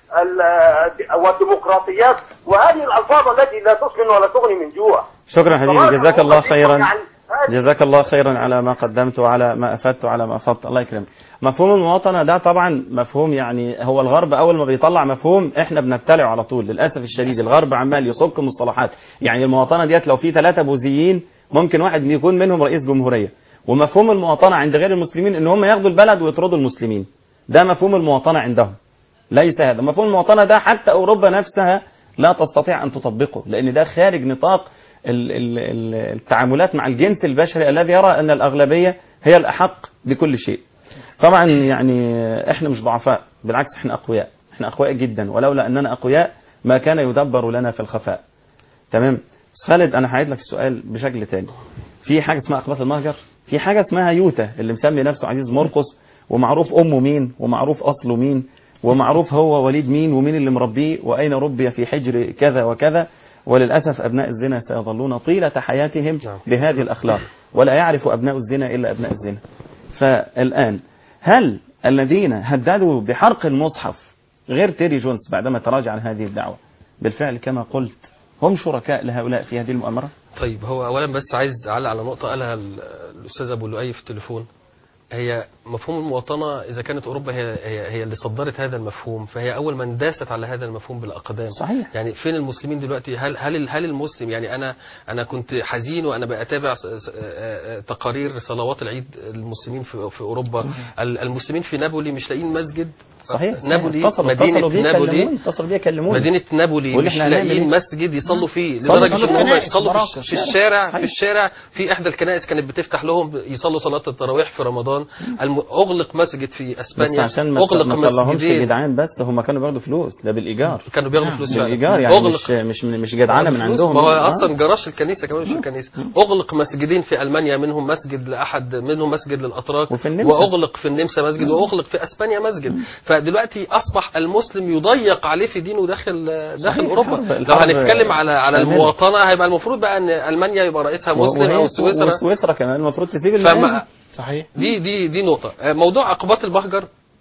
ال والديمقراطيات وهذه الألفاظ التي لا تسمن ولا تغني من جوع شكرا حبيبي طبعاً جزاك الله أقول خيرا يعني هذه- جزاك الله خيرا على ما قدمت وعلى ما افدت وعلى ما افضت الله يكرمك مفهوم المواطنه ده طبعا مفهوم يعني هو الغرب اول ما بيطلع مفهوم احنا بنبتلعه على طول للاسف الشديد الغرب عمال يصك مصطلحات يعني المواطنه ديت لو في ثلاثه بوذيين ممكن واحد يكون منهم رئيس جمهوريه ومفهوم المواطنه عند غير المسلمين ان هم ياخدوا البلد ويطردوا المسلمين ده مفهوم المواطنه عندهم ليس هذا مفهوم المواطنة ده حتى أوروبا نفسها لا تستطيع أن تطبقه لأن ده خارج نطاق ال- ال- ال- التعاملات مع الجنس البشري الذي يرى أن الأغلبية هي الأحق بكل شيء طبعا يعني احنا مش ضعفاء بالعكس احنا أقوياء احنا أقوياء جدا ولولا أننا أقوياء ما كان يدبر لنا في الخفاء تمام بس خالد أنا هعيد لك السؤال بشكل تاني في حاجة اسمها أقباط المهجر في حاجة اسمها يوتا اللي مسمي نفسه عزيز مرقس ومعروف أمه مين ومعروف أصله مين ومعروف هو وليد مين ومين اللي مربيه وأين ربي في حجر كذا وكذا وللأسف أبناء الزنا سيظلون طيلة حياتهم نعم. بهذه الأخلاق ولا يعرف أبناء الزنا إلا أبناء الزنا فالآن هل الذين هددوا بحرق المصحف غير تيري جونز بعدما تراجع عن هذه الدعوة بالفعل كما قلت هم شركاء لهؤلاء في هذه المؤامرة طيب هو اولا بس عايز اعلق على نقطه قالها ال- الاستاذ ابو لؤي في التليفون هي مفهوم المواطنه اذا كانت اوروبا هي هي, هي اللي صدرت هذا المفهوم فهي اول من داست على هذا المفهوم بالاقدام صحيح. يعني فين المسلمين دلوقتي هل هل هل المسلم يعني انا انا كنت حزين وانا بتابع س- س- آه، آه، تقارير صلوات العيد المسلمين في في اوروبا ال- المسلمين في نابولي مش لاقيين مسجد صحيح نابولي اتصلوا مدينه اتصلوا بيه نابولي كلموني اتصلوا بيه كلموني مدينة نابولي واللي مش احنا هنعمل لاقيين ايه؟ مسجد يصلوا فيه صلوا- لدرجة صلوا ان في هم كنائس، يصلوا مراكز. في- في الشارع صحيح. في الشارع في احدى الكنائس كانت بتفتح لهم يصلوا صلاة التراويح في رمضان الم... اغلق مسجد في بس اسبانيا عشان ما اغلق ما طلعهمش مسجدين جدعان بس هم كانوا بياخدوا فلوس ده بالايجار كانوا بياخدوا نعم، فلوس فعلا بالايجار يعني اغلق مش مش مش جدعانه من فلوس. عندهم ما هو آه. اصلا جراج الكنيسه كمان مش الكنيسه اغلق مسجدين في المانيا منهم مسجد لاحد منهم مسجد للاتراك وفي النمسا. واغلق في النمسا مسجد واغلق في اسبانيا مسجد فدلوقتي اصبح المسلم يضيق عليه في دينه داخل داخل صحيح. اوروبا الحرب- لو الحرب هنتكلم على على شاملة. المواطنه هيبقى المفروض بقى ان المانيا يبقى رئيسها مسلم وهي او سو- سويسرا وسويسرا كمان المفروض تسيب المآزق. فما صحيح دي دي دي نقطة آه، موضوع عقوبات المهجر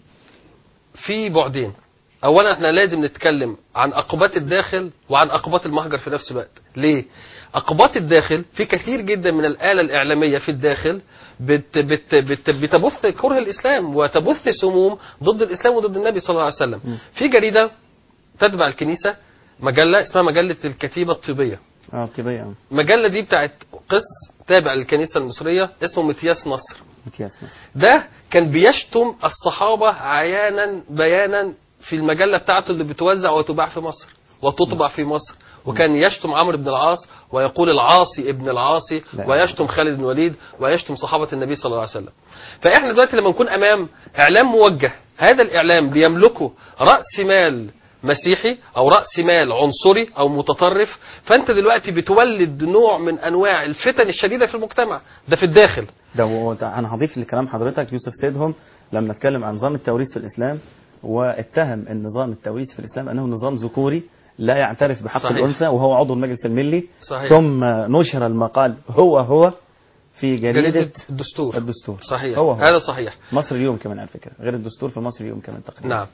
في بعدين أولا احنا لازم نتكلم عن عقوبات الداخل وعن عقوبات المهجر في نفس الوقت ليه؟ عقوبات الداخل في كثير جدا من الآلة الإعلامية في الداخل بت بت بت بتبث كره الإسلام وتبث سموم ضد الإسلام وضد النبي صلى الله عليه وسلم في جريدة تتبع الكنيسة مجلة اسمها مجلة الكتيبة الطيبية اه طبيعي اه المجلة دي بتاعت قس تابع للكنيسة المصرية اسمه متياس نصر متياس ده كان بيشتم الصحابة عيانا بيانا في المجلة بتاعته اللي بتوزع وتباع في مصر وتطبع في مصر وكان يشتم عمرو بن العاص ويقول العاصي ابن العاصي لا. ويشتم خالد بن الوليد ويشتم صحابة النبي صلى الله عليه وسلم فإحنا دلوقتي لما نكون أمام إعلام موجه هذا الإعلام بيملكه رأس مال مسيحي أو رأس مال عنصري أو متطرف فأنت دلوقتي بتولد نوع من أنواع الفتن الشديدة في المجتمع ده في الداخل ده هو ده انا هضيف لكلام حضرتك يوسف سيدهم لما اتكلم عن نظام التوريث في الاسلام واتهم النظام التوريث في الاسلام انه نظام ذكوري لا يعترف بحق صحيح. الانثى وهو عضو المجلس الملي صحيح. ثم نشر المقال هو هو في جريده, جريدة الدستور الدستور صحيح هو هو. هذا صحيح مصر اليوم كمان على فكره غير الدستور في مصر اليوم كمان تقريبا نعم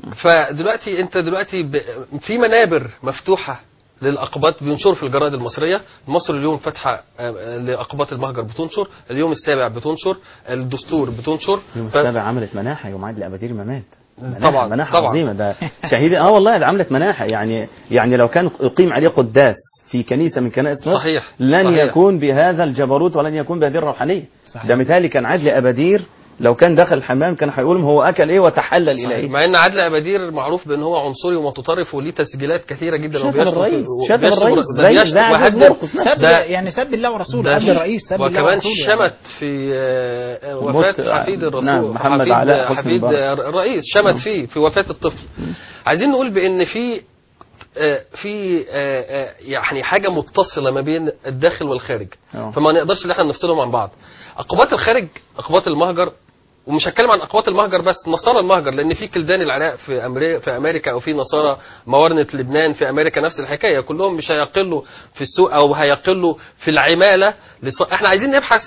فدلوقتي انت دلوقتي ب... في منابر مفتوحه للاقباط بينشروا في الجرائد المصريه مصر اليوم فاتحه آه، لاقباط المهجر بتنشر اليوم السابع بتنشر الدستور بتنشر يوم ف... السابع عملت مناحه يوم عيد الابدير ممات مناحة طبعاً، مناحة طبعاً. عظيمة ده شهيد اه والله ده عملت مناحة يعني يعني لو كان يقيم عليه قداس في كنيسة من كنائس مصر صحيح، لن صحيح. يكون بهذا الجبروت ولن يكون بهذه الروحانية صحيح. ده مثالي كان عدل أبدير لو كان دخل الحمام كان هيقولهم هو أكل إيه وتحلل إلى صحيح. إيه مع ان عادل ابادير معروف بان هو عنصري ومتطرف وليه تسجيلات كثيره جدا شتم وبيشتم في- الرئيس شتم وبيشتم الرئيس ده زي بيشتم زي عزيز وهدد مرقس نفسه سب ده- يعني سب الله ورسوله ده قبل الرئيس سب الله وكمان ورسوله يعني. شمت في آه، آه، موت- وفاة حفيد الرسول نعم، محمد حفيد علاء حسني حفيد مبارك. آه، الرئيس شمت فيه في وفاة الطفل عايزين نقول بان في آه، في آه، آه، يعني حاجة متصلة ما بين الداخل والخارج آه. فما نقدرش ان احنا نفصلهم عن بعض عقوبات الخارج عقوبات المهجر ومش هتكلم عن عقوبات المهجر بس نصارى المهجر لان في كلدان العراق في امريكا في امريكا او في نصارى موارنه لبنان في امريكا نفس الحكايه كلهم مش هيقلوا في السوق او هيقلوا في العماله لص... احنا عايزين نبحث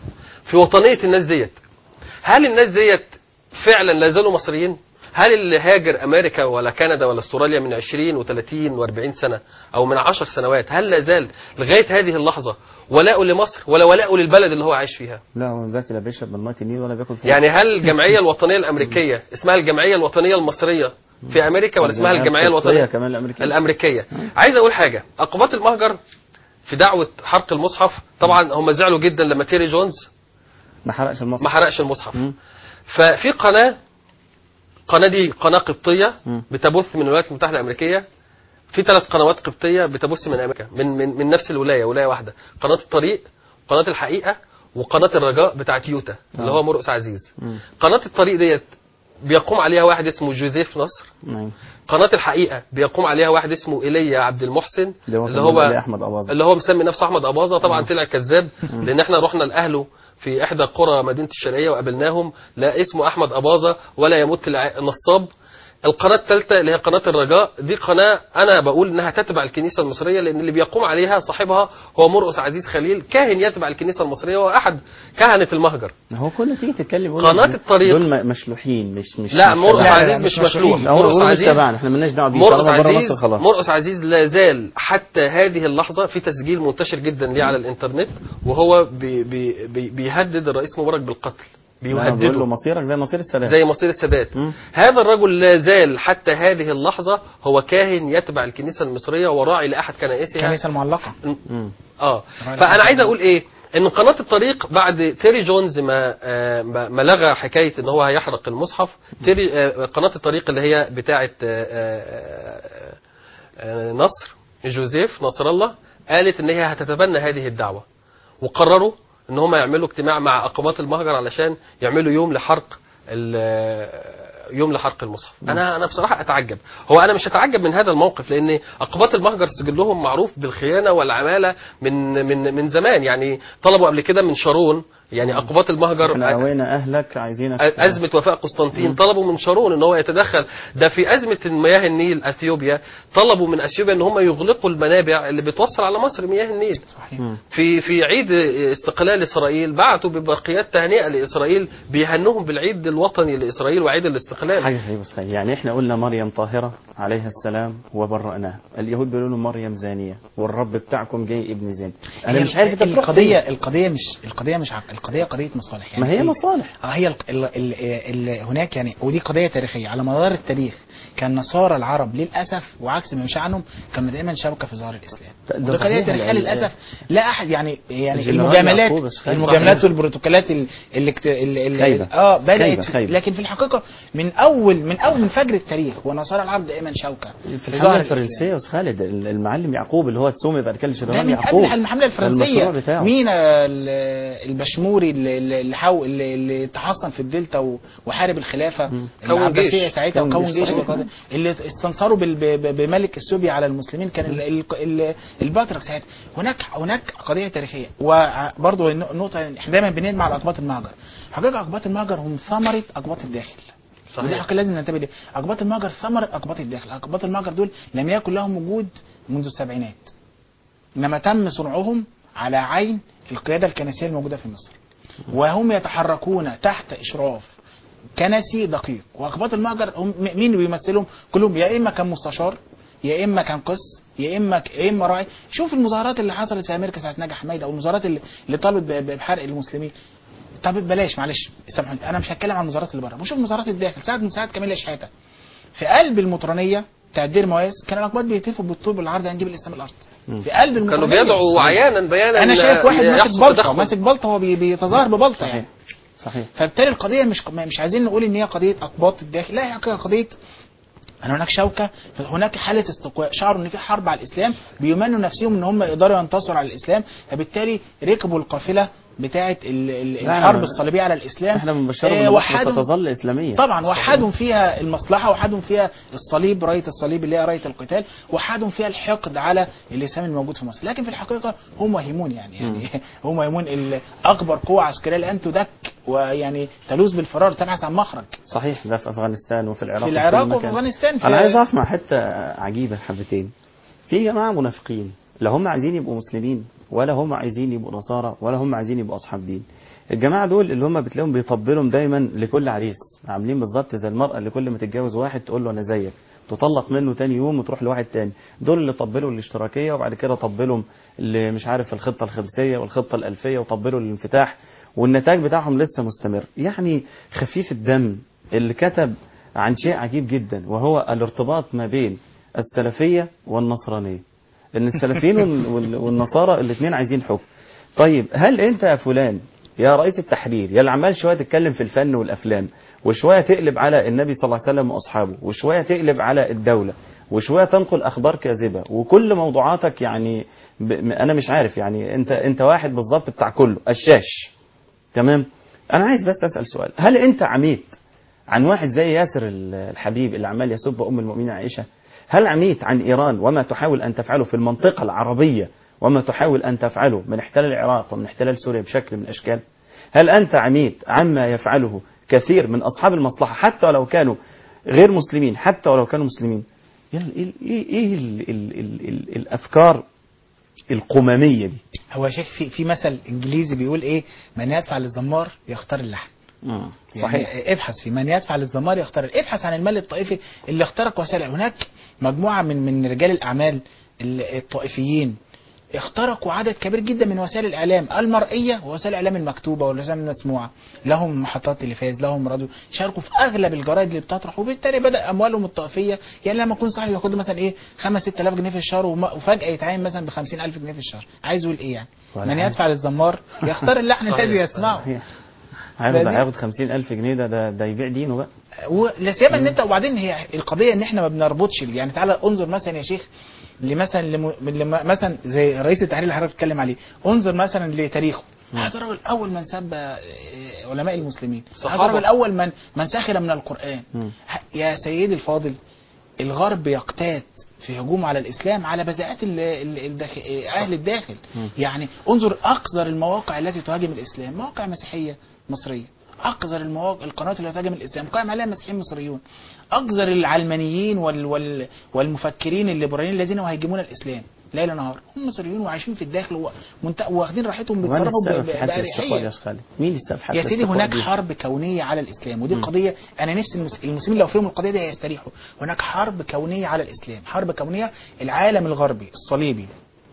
في وطنيه الناس ديت هل الناس ديت فعلا لا زالوا مصريين هل اللي هاجر امريكا ولا كندا ولا استراليا من 20 و30 و40 سنه او من 10 سنوات هل لا زال لغايه هذه اللحظه ولاؤه لمصر ولا ولاؤه للبلد اللي هو عايش فيها لا هو دلوقتي لا بيشرب من مية النيل ولا بياكل فول. يعني هل الجمعيه الوطنيه الامريكيه اسمها الجمعيه الوطنيه المصريه في امريكا ولا اسمها الجمعيه القبطية الوطنيه كمان الأمريكية الامريكيه عايز اقول حاجه عقوبات المهجر في دعوه حرق المصحف طبعا هم زعلوا جدا لما تيري جونز ما حرقش المصحف ما حرقش المصحف مم. ففي قناه قناه دي قناه قبطيه مم. بتبث من الولايات المتحده الامريكيه في ثلاث قنوات قبطيه بتبث من امريكا من من من نفس الولايه ولايه واحده قناه الطريق قناه الحقيقه وقناه الرجاء بتاعت يوتا اللي آه. هو مرقس عزيز مم. قناه الطريق ديت بيقوم عليها واحد اسمه جوزيف نصر نعم. قناه الحقيقه بيقوم عليها واحد اسمه ايليا عبد المحسن اللي هو اللي هو اللي أحمد أباظة اللي هو مسمي نفسه احمد اباظه طبعا طلع كذاب لان احنا رحنا لاهله في احدى قرى مدينه الشرقيه وقابلناهم لا اسمه احمد اباظه ولا يمت الع- نصاب القناة الثالثة اللي هي قناة الرجاء دي قناة أنا بقول إنها تتبع الكنيسة المصرية لأن اللي بيقوم عليها صاحبها هو مرقس عزيز خليل كاهن يتبع الكنيسة المصرية وأحد كهنة المهجر هو كل تيجي تتكلم يقول قناة دول- الطريق. دول م- مشلوحين مش مش لا مش مرقس لا، لا، عزيز لا، مش مش مشلوح مشلوح. هو مرقس هو مش عزيز تبعنا احنا مالناش دعوه بيه مرقس طالما بره عزيز مصر خلاص مرقس عزيز لا زال حتى هذه اللحظة في تسجيل منتشر جدا ليه على الإنترنت وهو بي بي بي بيهدد الرئيس مبارك بالقتل لا، بيقول له بيهدده مصيرك زي مصير السلام زي مصير السادات مم. هذا الرجل لا زال حتى هذه اللحظة هو كاهن يتبع الكنيسة المصرية وراعي لأحد كنائسها الكنيسه المعلقه مم. اه راعي فأنا لأحد عايز أقول إيه ان قناه الطريق بعد تيري جونز ما آه، ما ما لغى حكايه ان هو هيحرق المصحف تيري آه، قناه الطريق اللي هي بتاعه آه، آه، آه، نصر جوزيف نصر الله قالت ان هي هتتبنى هذه الدعوه وقرروا ان هم يعملوا اجتماع مع اقامات المهجر علشان يعملوا يوم لحرق ال- يوم لحرق المصحف انا انا بصراحه اتعجب هو انا مش اتعجب من هذا الموقف لان اقباط المهجر سجلهم معروف بالخيانه والعماله من من من زمان يعني طلبوا قبل كده من شارون يعني اقباط المهجر احنا قوينا اهلك عايزينك أزمة وفاء قسطنطين طلبوا من شارون ان هو يتدخل ده في أزمة مياه النيل أثيوبيا طلبوا من أثيوبيا ان هم يغلقوا المنابع اللي بتوصل على مصر مياه النيل صحيح مم. في في عيد استقلال إسرائيل بعتوا ببرقيات تهنئة لإسرائيل بيهنوهم بالعيد الوطني لإسرائيل وعيد الاستقلال حاجه غريبه صحيح يعني احنا قلنا مريم طاهره عليها السلام وبرأناها اليهود بيقولوا له مريم زانيه والرب بتاعكم جاي ابن زاني انا هي مش عارف انت بتروح القضيه فين. القضيه مش القضيه مش عق- القضيه قضيه مصالح يعني ما هي ال- مصالح اه هي ال ال ال ال هناك يعني ودي قضيه تاريخيه على مدار التاريخ كان نصارى العرب للاسف وعكس ما يشاع عنهم كانوا دائما شبكه في ظهر الاسلام ده ودي قضيه صحيح، تاريخيه لأن- للاسف لا احد يعني يعني الجنرال المجاملات يعقوب الصحيح. المجاملات صحيح. والبروتوكولات ال- اللي اكت- اللي اللي- خايبة. اه بدات خايبة، في- خايبة. لكن في الحقيقه من اول من اول من فجر التاريخ ونصارى العرب دائما شوكه في ظهر الحمله الإسلام. الفرنسيه يا استاذ خالد المعلم يعقوب اللي هو تسومي بعد كده ده الجنرال من يعقوب قبل الحمله الفرنسيه المشروع بتاعه مين ال- البشموري اللي اللي حاول اللي, اللي تحصن في الدلتا و- وحارب الخلافه كون العباسيه جيش. ساعتها كون وكون جيش جيش صحيح. وقاد- اللي استنصروا بال- ب- ب- بملك السوري على المسلمين كان ال- ال- ال- البطرك ساعتها هناك هناك قضيه تاريخيه وبرضه النقطه احنا دايما بنلمع على اقباط المهجر حقيقه اقباط المهجر هم ثمره اقباط الداخل ودي صحيح حاجه لازم ننتبه ليها اقباط المهجر ثمره اقباط الداخل اقباط المهجر دول لم يكن لهم وجود منذ السبعينات انما تم صنعهم على عين القياده الكنسيه الموجوده في مصر وهم يتحركون تحت اشراف كنسي دقيق واقباط المهجر هم م- مين اللي بيمثلهم كلهم يا اما كان مستشار يا اما كان قس يا اما ك- يا اما راعي شوف المظاهرات اللي حصلت في امريكا ساعه نجا حميده او المظاهرات اللي, اللي طالبت ب- ب- بحرق المسلمين طب بلاش معلش سامحوني انا مش هتكلم عن المظاهرات اللي بره وشوف مظاهرات الداخل ساعه من ساعات كاميلا شحاته في قلب المطرانيه بتاع دير مواس كان الاقباط بيهتفوا بالطول والعرض هنجيب الاسلام الارض في قلب المطرانيه كانوا بيدعوا عيانا بيانا انا إن شايف واحد ماسك يحصل بلطه تدخل. ماسك بلطه هو بي- بيتظاهر ببلطه يعني صحيح صحيح فبالتالي القضيه مش مش عايزين نقول ان هي قضيه اقباط الداخل لا هي حقيقة قضيه ان هناك شوكه هناك حاله استقواء شعروا ان في حرب على الاسلام بيمنوا نفسهم ان هم يقدروا ينتصروا على الاسلام فبالتالي ركبوا القافله بتاعه ال- ال- لا، الحرب أنا- الصليبيه على الاسلام احنا بنبشرهم آه، ان مصر وحدوا- ستظل اسلاميه طبعا وحدهم فيها المصلحه وحدهم فيها الصليب رايه الصليب اللي هي رايه القتال وحدهم فيها الحقد على الاسلام الموجود في مصر لكن في الحقيقه هم وهمون يعني يعني هم وهمون ال- اكبر قوه عسكريه الان تدك ويعني تلوذ بالفرار تبحث عن مخرج صحيح ده في افغانستان وفي العراق في وكل العراق مكان. وفي أفغانستان، في- انا عايز اقف مع حته عجيبه حبتين في جماعه منافقين لا هم عايزين يبقوا مسلمين ولا هم عايزين يبقوا نصارى ولا هم عايزين يبقوا اصحاب دين الجماعه دول اللي هم بتلاقيهم بيطبلهم دايما لكل عريس عاملين بالظبط زي المراه اللي كل ما تتجوز واحد تقول له انا زيك تطلق منه تاني يوم وتروح لواحد تاني دول اللي طبلوا الاشتراكيه وبعد كده طبلوا اللي مش عارف الخطه الخمسيه والخطه الالفيه وطبلوا الانفتاح والنتاج بتاعهم لسه مستمر يعني خفيف الدم اللي كتب عن شيء عجيب جدا وهو الارتباط ما بين السلفيه والنصرانيه ان السلفيين وال- وال- والنصارى الاثنين عايزين حكم طيب هل انت يا فلان يا رئيس التحرير يا اللي عمال شويه تتكلم في الفن والافلام وشويه تقلب على النبي صلى الله عليه وسلم واصحابه وشويه تقلب على الدوله وشويه تنقل اخبار كاذبه وكل موضوعاتك يعني ب... م- انا مش عارف يعني انت انت واحد بالظبط بتاع كله قشاش تمام انا عايز بس اسال سؤال هل انت عميت عن واحد زي ياسر ال- الحبيب اللي عمال يسب ام المؤمنين عائشه هل عميت عن ايران وما تحاول ان تفعله في المنطقه العربيه وما تحاول ان تفعله من احتلال العراق ومن احتلال سوريا بشكل من الاشكال هل انت عميت عما يفعله كثير من اصحاب المصلحه حتى ولو كانوا غير مسلمين حتى ولو كانوا مسلمين يعني ايه ايه إيه ال ال ال ال الافكار القماميه دي هو يا شيخ في في مثل انجليزي بيقول ايه من يدفع للزمار يختار اللحن مم. صحيح صحيح ابحث في من يدفع للزمار يختار ابحث عن المال الطائفي اللي اخترق وسائل هناك مجموعه من من رجال الاعمال ال- الطائفيين اخترقوا عدد كبير جدا من وسائل الاعلام المرئيه ووسائل الاعلام المكتوبه والوسائل المسموعه لهم محطات تلفاز لهم راديو شاركوا في اغلب الجرائد اللي بتطرح وبالتالي بدا اموالهم الطائفيه يعني لما يكون صاحبي ياخد له مثلا ايه 5 6000 جنيه في الشهر وما- وفجاه يتعين مثلا ب 50000 جنيه في الشهر عايز يقول ايه يعني ولا من حاجة. يدفع للزمار يختار اللحن صحيح. الذي يسمعه صحيح. هياخد فدي- هياخد 50000 جنيه ده ده ده يبيع دينه بقى ولا سيما ان انت وبعدين هي القضيه ان احنا ما بنربطش يعني تعالى انظر مثلا يا شيخ لمثلا لم... لما مثلا زي رئيس التحرير اللي حضرتك بتتكلم عليه انظر مثلا لتاريخه هذا الرجل اول من سب آه، علماء المسلمين هذا صحابة. الرجل اول من من سخر من القران مم. ه- يا سيدي الفاضل الغرب يقتات في هجومه على الاسلام على بذاءات ال- ال- الداخل اهل الداخل يعني انظر اقذر المواقع التي تهاجم الاسلام مواقع مسيحيه مصريه اقذر المواقع القنوات اللي تهاجم الاسلام قائم عليها مسيحيين مصريون اقذر العلمانيين وال وال والمفكرين الليبراليين الذين يهاجمون الاسلام ليل نهار هم مصريين وعايشين في الداخل ومنت- واخدين راحتهم ومن بيتصرفوا السبب ب- في ب- حاله الاستقبال بأريحية يا أستاذ خالد مين السبب في حاله يا سيدي الاستقبال هناك دي؟ حرب كونية على الإسلام ودي قضية أنا نفسي المس- المسلمين لو فهموا القضية دي هيستريحوا هناك حرب كونية على الإسلام حرب كونية العالم الغربي الصليبي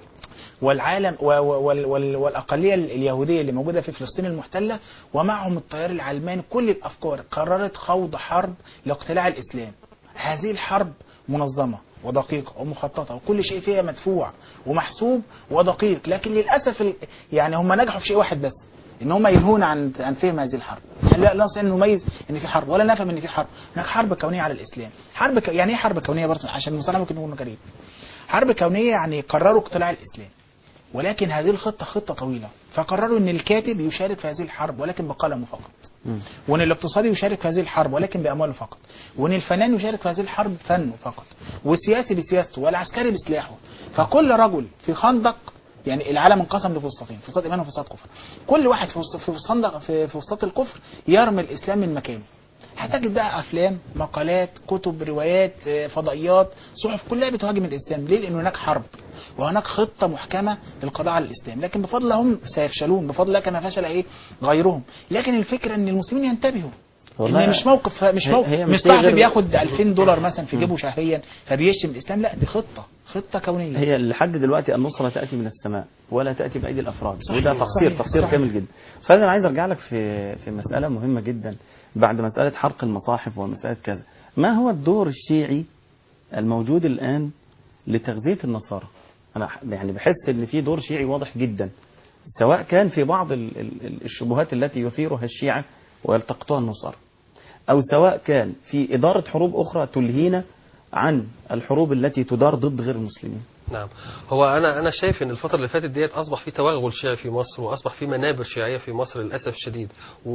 والعالم و- و- وال- وال- والأقلية اليهودية اللي موجودة في فلسطين المحتلة ومعهم التيار العلماني كل الأفكار قررت خوض حرب لاقتلاع الإسلام هذه الحرب منظمة ودقيقة ومخططة وكل شيء فيها مدفوع ومحسوب ودقيق لكن للأسف ال- يعني هم نجحوا في شيء واحد بس ان هم يلهونا عن عن فهم هذه الحرب يعني لا لا نستطيع ان نميز ان في حرب ولا نفهم ان في حرب هناك حرب كونيه على الاسلام حرب ك... يعني ايه حرب كونيه برضه عشان المصطلح ممكن يكون غريب حرب كونيه يعني قرروا اقتلاع الاسلام ولكن هذه الخطه خطه طويله فقرروا ان الكاتب يشارك في هذه الحرب ولكن بقلمه فقط مم. وان الاقتصادي يشارك في هذه الحرب ولكن بامواله فقط وان الفنان يشارك في هذه الحرب فنه فقط والسياسي بسياسته والعسكري بسلاحه فكل رجل في خندق يعني العالم انقسم لفسطاطين فسطاط ايمان وفسطاط كفر كل واحد في وسط- في خندق في في فسطاط الكفر يرمي الاسلام من مكانه هتجد بقى افلام مقالات كتب روايات آه، فضائيات صحف كلها بتهاجم الاسلام ليه لان هناك حرب وهناك خطه محكمه للقضاء على الاسلام لكن بفضل الله هم سيفشلون بفضل الله كما فشل ايه غيرهم لكن الفكره ان المسلمين ينتبهوا والله ان مش موقف مش هي- موقف هي مش مش صحفي غير- بياخد 2000 دولار مثلا في جيبه شهريا فبيشتم الاسلام لا دي خطه خطه كونيه هي لحد دلوقتي النصرة تأتي من السماء ولا تأتي بأيدي الأفراد صحيح، وده تقصير صحيح، تقصير صحيح. كامل جدا أستاذ أنا عايز أرجع لك في في مسألة مهمة جدا بعد مسألة حرق المصاحف ومسألة كذا ما هو الدور الشيعي الموجود الآن لتغذية النصارى أنا ح- يعني بحس إن في دور شيعي واضح جدا سواء كان في بعض ال- ال- ال- الشبهات التي يثيرها الشيعة ويلتقطها النصارى أو سواء كان في إدارة حروب أخرى تلهينا عن الحروب التي تدار ضد غير المسلمين نعم هو انا انا شايف ان الفتره اللي فاتت ديت اصبح في توغل شيعي في مصر واصبح في منابر شيعيه في مصر للاسف الشديد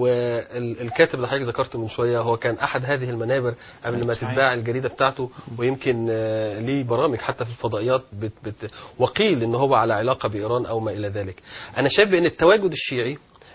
والكاتب اللي حضرتك ذكرته من شويه هو كان احد هذه المنابر قبل ما صحيح. تتباع الجريده بتاعته ويمكن آه، ليه برامج حتى في الفضائيات بت بت وقيل ان هو على علاقه بايران او ما الى ذلك انا شايف بان التواجد الشيعي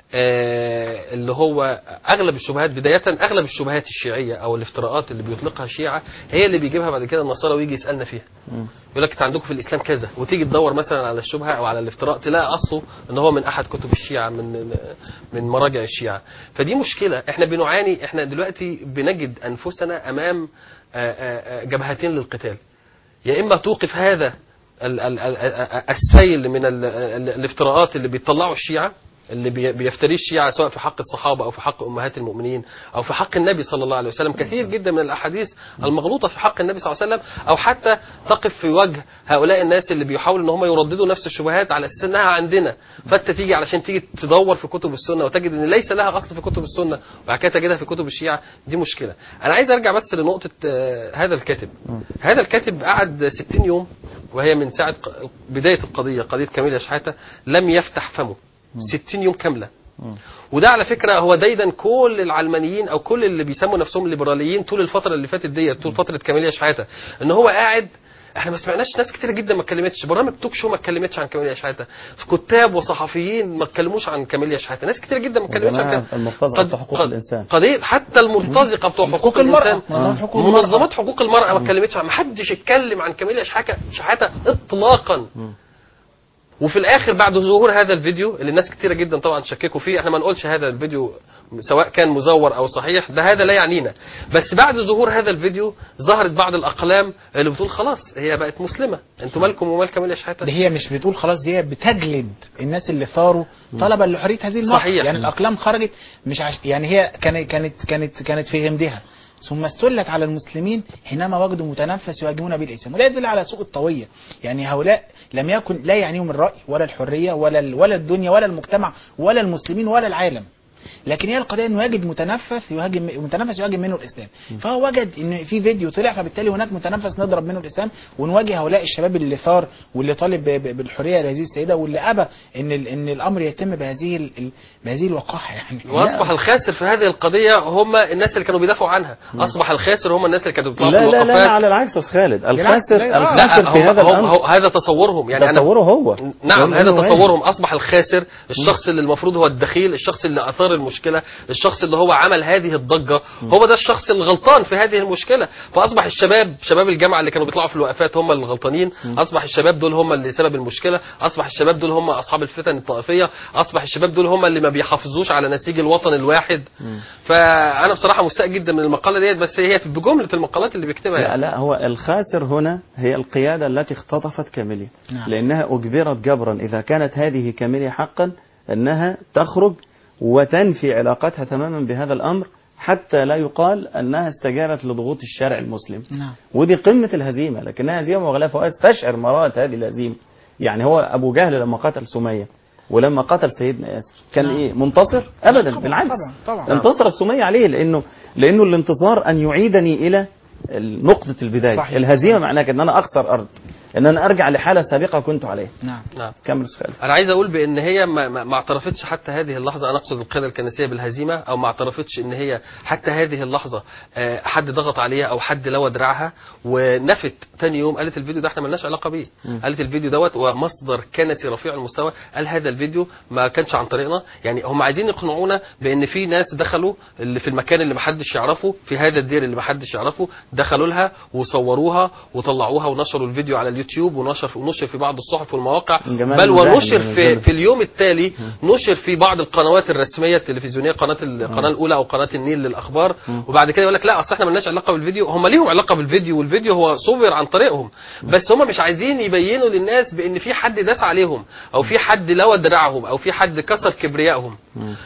آه، اللي هو اغلب الشبهات بدايه اغلب الشبهات الشيعيه او الافتراءات اللي بيطلقها الشيعه هي اللي بيجيبها بعد كده النصارى ويجي يسالنا فيها يقول لك انت عندكم في الاسلام كذا وتيجي تدور مثلا على الشبهه او على الافتراء تلاقي اصله ان هو من احد كتب الشيعه من من مراجع الشيعه فدي مشكله احنا بنعاني احنا دلوقتي بنجد انفسنا امام آه، آه، آه، جبهتين للقتال يا اما توقف هذا ال- ال- ال- السيل من ال- ال- الافتراءات اللي بيطلعوا الشيعه اللي بي- بيفتريه الشيعة سواء في حق الصحابة أو في حق أمهات المؤمنين أو في حق النبي صلى الله عليه وسلم كثير جدا من الأحاديث المغلوطة في حق النبي صلى الله عليه وسلم أو حتى تقف في وجه هؤلاء الناس اللي بيحاولوا إن هم يرددوا نفس الشبهات على أساس إنها عندنا فأنت تيجي علشان تيجي تدور في كتب السنة وتجد إن ليس لها أصل في كتب السنة وبعد كده تجدها في كتب الشيعة دي مشكلة أنا عايز أرجع بس لنقطة آه، هذا الكاتب هذا الكاتب قعد 60 يوم وهي من ساعة ق- بداية القضية قضية كاميليا شحاتة لم يفتح فمه 60 يوم كاملة وده على فكرة هو دايدا كل العلمانيين او كل اللي بيسموا نفسهم ليبراليين طول الفترة اللي فاتت ديت طول فترة كاميليا شحاتة ان هو قاعد احنا ما سمعناش ناس كتير جدا ما اتكلمتش برامج توك شو ما اتكلمتش عن كاميليا شحاته كتاب وصحفيين ما اتكلموش عن كاميليا شحاته ناس كتير جدا ما اتكلمتش عن وجماعة كده المرتزقة قد- بتوع حقوق قد- الإنسان. قضيه حتى المرتزقه بتوع حقوق حقوق المرأة الانسان منظمات حقوق المرأة. منظمات حقوق المرأة ما اتكلمتش عن ما حدش اتكلم عن كاميليا شحاته شحاته اطلاقا وفي الاخر بعد ظهور هذا الفيديو اللي ناس كتيره جدا طبعا شككوا فيه احنا ما نقولش هذا الفيديو سواء كان مزور او صحيح ده هذا لا يعنينا بس بعد ظهور هذا الفيديو ظهرت بعض الاقلام اللي بتقول خلاص هي بقت مسلمه انتوا مالكم ومال كاميليا شحاته ده هي مش بتقول خلاص دي هي بتجلد الناس اللي ثاروا طلبا لحريه هذه المرأة صحيح. يعني الاقلام خرجت مش عش... يعني هي كانت كانت كانت كانت في غمدها ثم استلت على المسلمين حينما وجدوا متنفس يهاجمون به الاسلام وده يدل على سوء الطويه يعني هؤلاء لم يكن لا يعنيهم الراي ولا الحريه ولا ال... ولا الدنيا ولا المجتمع ولا المسلمين ولا العالم لكن هي القضيه انه يجد متنفس يهاجم متنفس يهاجم منه الاسلام فهو وجد ان في فيديو طلع فبالتالي هناك متنفس نضرب منه الاسلام ونواجه هؤلاء الشباب اللي ثار واللي طالب ب- ب- بالحريه لهذه السيده واللي ابى ان ال- ان الامر يتم بهذه ال- ال- بهذه الوقاحه يعني واصبح الخاسر في هذه القضيه هم الناس اللي كانوا بيدافعوا عنها اصبح الخاسر هم الناس اللي كانوا بيطلعوا في لا لا لا, لا الوقفات على العكس يا أستاذ خالد بالعكس، الخاسر لا، آه. الخاسر لا في هو هذا هو الأمر هو هذا تصورهم يعني انا تصوره هو نعم يقول هذا إنه واجب. تصورهم اصبح الخاسر الشخص اللي المفروض هو الدخيل الشخص اللي اثار المشكله الشخص اللي هو عمل هذه الضجه هو ده الشخص الغلطان في هذه المشكله فاصبح الشباب شباب الجامعه اللي كانوا بيطلعوا في الوقفات هم اللي غلطانين اصبح الشباب دول هم اللي سبب المشكله اصبح الشباب دول هم اصحاب الفتن الطائفيه اصبح الشباب دول هم اللي ما بيحافظوش على نسيج الوطن الواحد فانا بصراحه مستاء جدا من المقاله ديت بس هي بجمله المقالات اللي بيكتبها لا يعني. لا هو الخاسر هنا هي القيادة التي اختطفت كاميليا نعم. لأنها أجبرت جبرا إذا كانت هذه كاميليا حقا أنها تخرج وتنفي علاقتها تماما بهذا الأمر حتى لا يقال أنها استجابت لضغوط الشارع المسلم نعم ودي قمة الهزيمة لكنها هزيمة وغلاف فؤاد تشعر مرات هذه الهزيمة يعني هو أبو جهل لما قتل سمية ولما قتل سيدنا ياسر كان نعم. إيه منتصر أبدا طبعاً، بالعكس طبعاً، طبعاً. انتصرت سمية عليه لأنه لأنه الانتصار أن يعيدني إلى نقطة البداية صحيح. الهزيمة معناها أن أنا أخسر أرض أن أنا أرجع لحالة سابقة كنت عليها نعم نعم كمل أستاذ خالد انا عايز اقول بان هي ما, ما ما اعترفتش حتى هذه اللحظه انا اقصد القياده الكنسيه بالهزيمه او ما اعترفتش ان هي حتى هذه اللحظه آه، حد ضغط عليها او حد لوى دراعها ونفت تاني يوم قالت الفيديو ده احنا ملناش علاقه بيه قالت الفيديو دوت ومصدر كنسي رفيع المستوى قال هذا الفيديو ما كانش عن طريقنا يعني هم عايزين يقنعونا بان في ناس دخلوا اللي في المكان اللي محدش يعرفه في هذا الدير اللي محدش يعرفه دخلوا لها وصوروها وطلعوها ونشروا الفيديو على اليوتيوب ونشر ونشر في بعض الصحف والمواقع من جمال بل المشاهد ونشر من في الجنة. في اليوم التالي نشر في بعض القنوات الرسميه التلفزيونيه قناه القناه الاولى او قناه النيل للاخبار وبعد كده يقول لك لا اصل احنا مالناش علاقه بالفيديو هم ليهم علاقه بالفيديو والفيديو هو صور عن طريقهم بس هم مش عايزين يبينوا للناس بان في حد داس عليهم او في حد لوى دراعهم او في حد كسر كبريائهم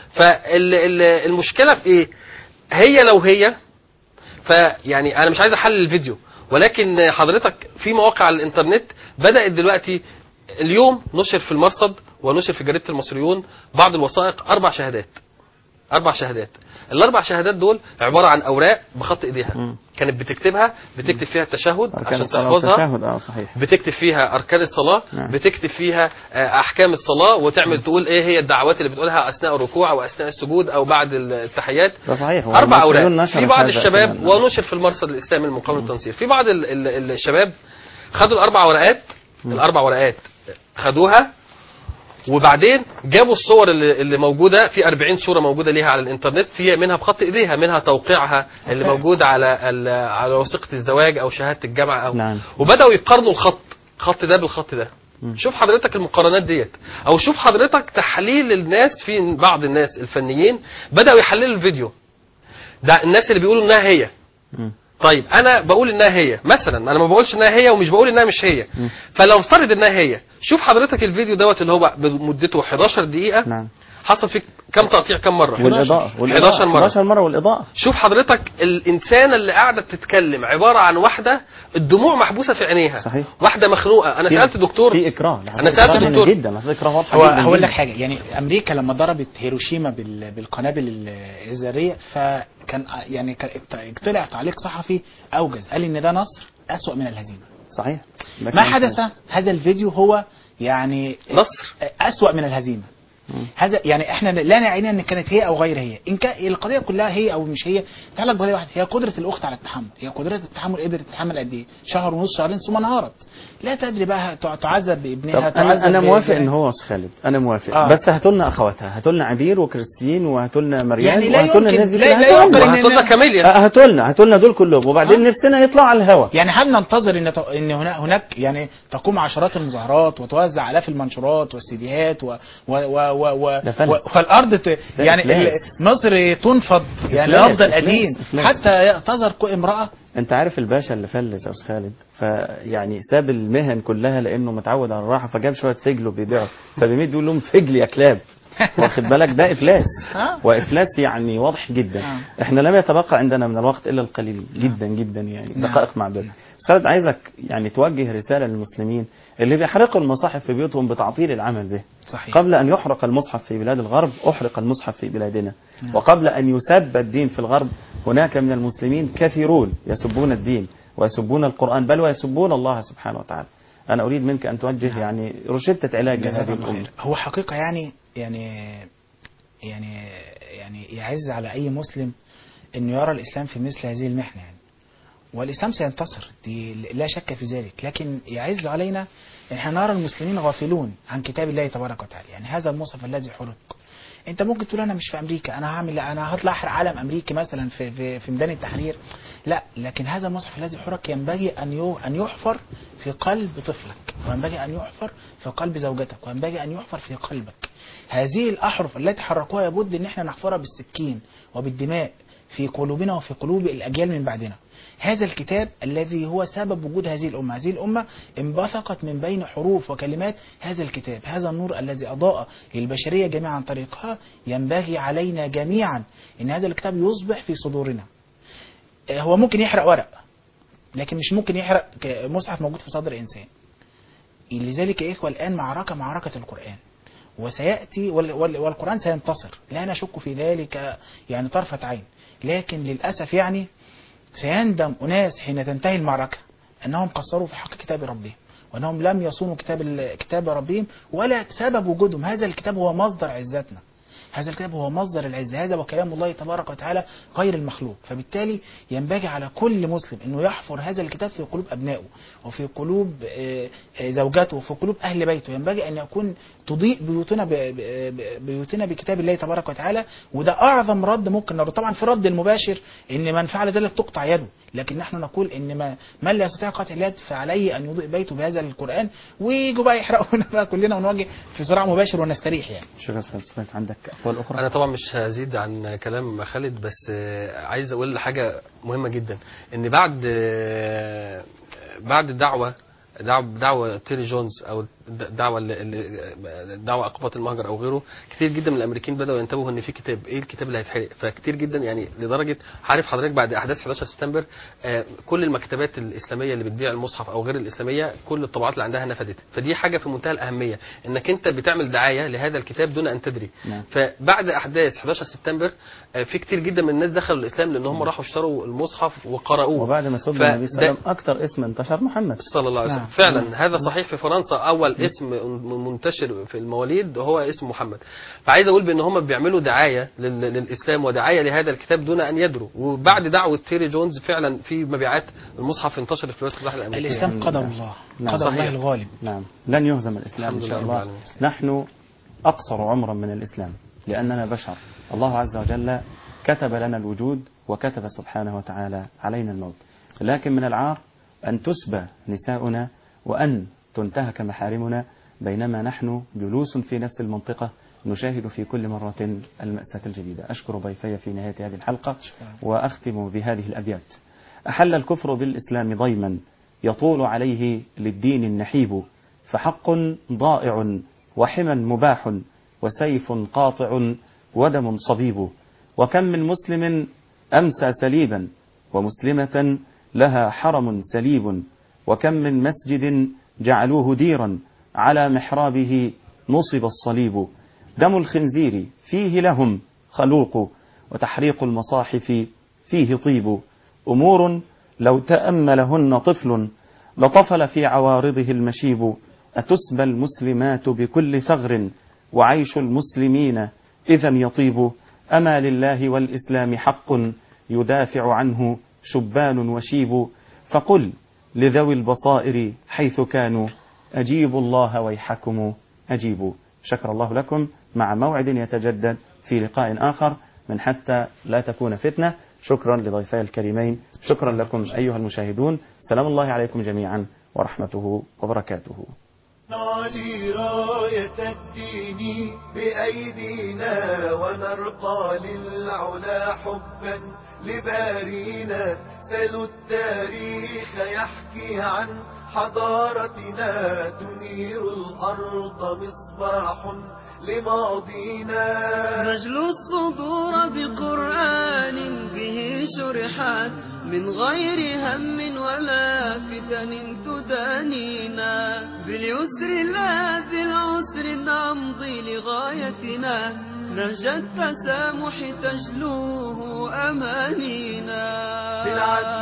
فالمشكله في ايه هي لو هي فيعني انا مش عايز احلل الفيديو ولكن حضرتك في مواقع على الانترنت بدات دلوقتي اليوم نشر في المرصد ونشر في جريده المصريون بعض الوثائق اربع شهادات اربع شهادات الاربع شهادات دول عباره عن اوراق بخط ايديها مم. كانت بتكتبها بتكتب فيها التشهد أركان عشان الصلاة تحفظها والتشهد اه صحيح بتكتب فيها اركان الصلاه نعم. بتكتب فيها آه، احكام الصلاه وتعمل تقول ايه هي الدعوات اللي بتقولها اثناء الركوع او اثناء السجود او بعد التحيات ده صحيح اربع اوراق والمصريون نشروا في بعض هذا الشباب كمان. ونشر في المرصد الاسلامي المقاوم للتنصير في بعض ال ال الشباب خدوا الاربع ورقات الاربع ورقات خدوها وبعدين جابوا الصور اللي, اللي موجوده في 40 صوره موجوده ليها على الانترنت في منها بخط ايديها منها توقيعها اللي موجود على ال- على وثيقه الزواج او شهاده الجامعه او نعم. وبداوا يقارنوا الخط الخط ده بالخط ده مم. شوف حضرتك المقارنات ديت او شوف حضرتك تحليل الناس في بعض الناس الفنيين بداوا يحللوا الفيديو ده الناس اللي بيقولوا انها هي مم. طيب انا بقول انها هي مثلا انا ما بقولش انها هي ومش بقول انها مش هي مم. فلو افترض انها هي شوف حضرتك الفيديو دوت اللي هو مدته 11 دقيقه نعم حصل فيه كم تقطيع كم مره والإضاءة 11 مره 11 مرة والإضاءة شوف حضرتك الانسانه اللي قاعده بتتكلم عباره عن واحده الدموع محبوسه في عينيها صحيح. واحده مخنوقه انا في- سالت دكتور في إكراه أنا سألت إكراه دكتور. جدا في إكراه واضحة هو جدا هقول لك جدا. حاجه يعني امريكا لما ضربت هيروشيما بال- بالقنابل ال- الذريه فكان يعني كان طلع تعليق صحفي اوجز قال ان ده نصر اسوا من الهزيمه صحيح ده ما كلام حدث صحيح. هذا الفيديو هو يعني نصر اسوا من الهزيمه هذا يعني احنا لا نعنينا ان كانت هي او غير هي ان كان القضيه كلها هي او مش هي تعلق بقضيه واحده هي قدره الاخت على التحمل هي قدرتها التحمل قدرت تتحمل قد ايه شهر ونص شهرين ثم انهارت لا تدري بقى تع- تعذب طب بابنها انا تعذب انا ب- موافق ب- ان هو أخ خالد انا موافق آه. بس هاتوا لنا اخواتها هاتوا لنا عبير وكريستين وهاتوا لنا مريم يعني لا وهاتوا لنا يمكن- الناس دي لا- كلها. لا هاتوا يمكن لنا. إن- وهتقول كاميليا آه، هاتوا لنا هاتوا لنا دول كلهم وبعدين نفسنا يطلعوا على الهوا يعني هل ننتظر ان ت- ان هنا هناك يعني تقوم عشرات المظاهرات وتوزع الاف المنشورات والسيديات و و و و, و, ده فلس. و والارض ت... يعني إفلاس. ال- مصر تنفض يعني إفلاس، لافضل إفلاس، قديم إفلاس. حتى تظهر كو- امراه انت عارف الباشا اللي فلس يا استاذ خالد فيعني ساب المهن كلها لانه متعود على الراحه فجاب شويه فجل وبيبيعه فبيمد يقول لهم فجل يا كلاب واخد بالك ده افلاس آه. وافلاس يعني واضح جدا آه. احنا لم يتبقى عندنا من الوقت الا القليل جدا جدا يعني نعم. دقائق معدوده استاذ خالد عايزك يعني توجه رساله للمسلمين اللي بيحرقوا المصاحف في بيوتهم بتعطيل العمل به صحيح قبل أن يحرق المصحف في بلاد الغرب أحرق المصحف في بلادنا وقبل أن يسب الدين في الغرب هناك من المسلمين كثيرون يسبون الدين ويسبون القرآن بل ويسبون الله سبحانه وتعالى أنا أريد منك أن توجه يعني روشتة علاج جزاك لهذه الله الأمة خير هو حقيقة يعني يعني يعني يعني يعز على أي مسلم أنه يرى الإسلام في مثل هذه المحنة يعني والإسلام سينتصر دي لا شك في ذلك لكن يعز علينا أن احنا نرى المسلمين غافلون عن كتاب الله تبارك وتعالى يعني هذا المصحف الذي حرق انت ممكن تقول انا مش في امريكا انا هعمل انا هطلع احرق علم امريكي مثلا في في في ميدان التحرير لا لكن هذا المصحف الذي حرق ينبغي ان يو- ان يحفر في قلب طفلك وينبغي ان يحفر في قلب زوجتك وينبغي ان يحفر في قلبك هذه الاحرف التي حركوها لابد ان احنا نحفرها بالسكين وبالدماء في قلوبنا وفي قلوب الاجيال من بعدنا هذا الكتاب الذي هو سبب وجود هذه الأمة هذه الأمة انبثقت من بين حروف وكلمات هذا الكتاب هذا النور الذي أضاء للبشرية جميعا عن طريقها ينبغي علينا جميعا أن هذا الكتاب يصبح في صدورنا آه، هو ممكن يحرق ورق لكن مش ممكن يحرق ك- مصحف موجود في صدر إنسان لذلك يا إخوة الآن معركة معركة القرآن وسيأتي وال- وال- والقرآن سينتصر لا نشك في ذلك يعني طرفة عين لكن للأسف يعني سيندم أناس حين تنتهي المعركة أنهم قصروا في حق كتاب ربهم وأنهم لم يصونوا كتاب ال- كتاب ربهم ولا سبب وجودهم هذا الكتاب هو مصدر عزتنا هذا الكتاب هو مصدر العزة هذا وكلام الله تبارك وتعالى غير المخلوق فبالتالي ينبغي على كل مسلم أنه يحفر هذا الكتاب في قلوب أبنائه وفي قلوب آه، آه، زوجاته وفي قلوب أهل بيته ينبغي أن يكون تضيء بيوتنا ب- ب- ب- بيوتنا بكتاب الله تبارك وتعالى وده أعظم رد ممكن نرد طبعا في رد المباشر أن من فعل ذلك تقطع يده لكن نحن نقول ان ما من لا يستطيع قطع اليد فعليه ان يضيء بيته بهذا القران ويجوا بقى يحرقونا بقى كلنا ونواجه في صراع مباشر ونستريح يعني شكرا أستاذ خالد عندك أقوال أخرى انا طبعا مش هزيد عن كلام خالد بس آه، عايز اقول حاجه مهمه جدا ان بعد آه، بعد الدعوه دعوة دعوة تيري جونز او الدعوة اللي- اللي دعوة اقباط المهجر او غيره كتير جدا من الامريكين بداوا ينتبهوا ان في كتاب ايه الكتاب اللي هيتحرق فكتير جدا يعني لدرجة عارف حضرتك بعد احداث 11 سبتمبر آه، كل المكتبات الاسلامية اللي بتبيع المصحف او غير الاسلامية كل الطبعات اللي عندها نفدت فدي حاجة في منتهى الاهمية انك انت بتعمل دعاية لهذا الكتاب دون ان تدري نعم. فبعد احداث 11 سبتمبر آه، في كتير جدا من الناس دخلوا الاسلام لان هم راحوا اشتروا المصحف وقرأوه وبعد ما سب فده- النبي صلى الله عليه وسلم أكثر اسم انتشر محمد صلى الله عليه وسلم نعم. فعلا هذا صحيح في فرنسا اول اسم منتشر في المواليد هو اسم محمد فعايز اقول بان هم بيعملوا دعايه لل- للاسلام ودعايه لهذا الكتاب دون ان يدروا وبعد دعوه تيري جونز فعلا في مبيعات المصحف انتشر في الولايات المتحده الامريكيه الاسلام قدر الله نعم. قدر الله صحيح. الغالب نعم لن يهزم الإسلام الحمد إن شاء لله الله رب العالمين. نحن أقصر عمرا من الإسلام لأننا بشر الله عز وجل كتب لنا الوجود وكتب سبحانه وتعالى علينا الموت لكن من العار أن تسبى نساؤنا وأن تنتهك محارمنا بينما نحن جلوس في نفس المنطقة نشاهد في كل مرة المأساة الجديدة أشكر ضيفي في نهاية هذه الحلقة وأختم بهذه الأبيات أحل الكفر بالإسلام ضيما يطول عليه للدين النحيب فحق ضائع وحما مباح وسيف قاطع ودم صبيب وكم من مسلم أمسى سليبا ومسلمة لها حرم سليب وكم من مسجد جعلوه ديرا على محرابه نصب الصليب دم الخنزير فيه لهم خلوق وتحريق المصاحف فيه طيب أمور لو تأملهن طفل لطفل في عوارضه المشيب أتسبى المسلمات بكل ثغر وعيش المسلمين إذا يطيب أما لله والإسلام حق يدافع عنه شبان وشيب فقل لذوي البصائر حيث كانوا أجيبوا الله ويحكم أجيبوا شكر الله لكم مع موعد يتجدد في لقاء آخر من حتى لا تكون فتنة شكرا لضيفي الكريمين شكرا لكم أيها المشاهدون سلام الله عليكم جميعا ورحمته وبركاته نعلي راية الدين بأيدينا ونرقى للعلا حبا لبارينا سلوا التاريخ يحكي عن حضارتنا تنير الأرض مصباح لماضينا نجلو الصدور بقرآن به شرحت من غير هم ولا فتن تدانينا باليسر لا بالعسر نمضي لغايتنا نرجى التسامح تجلوه أمانينا بالعدل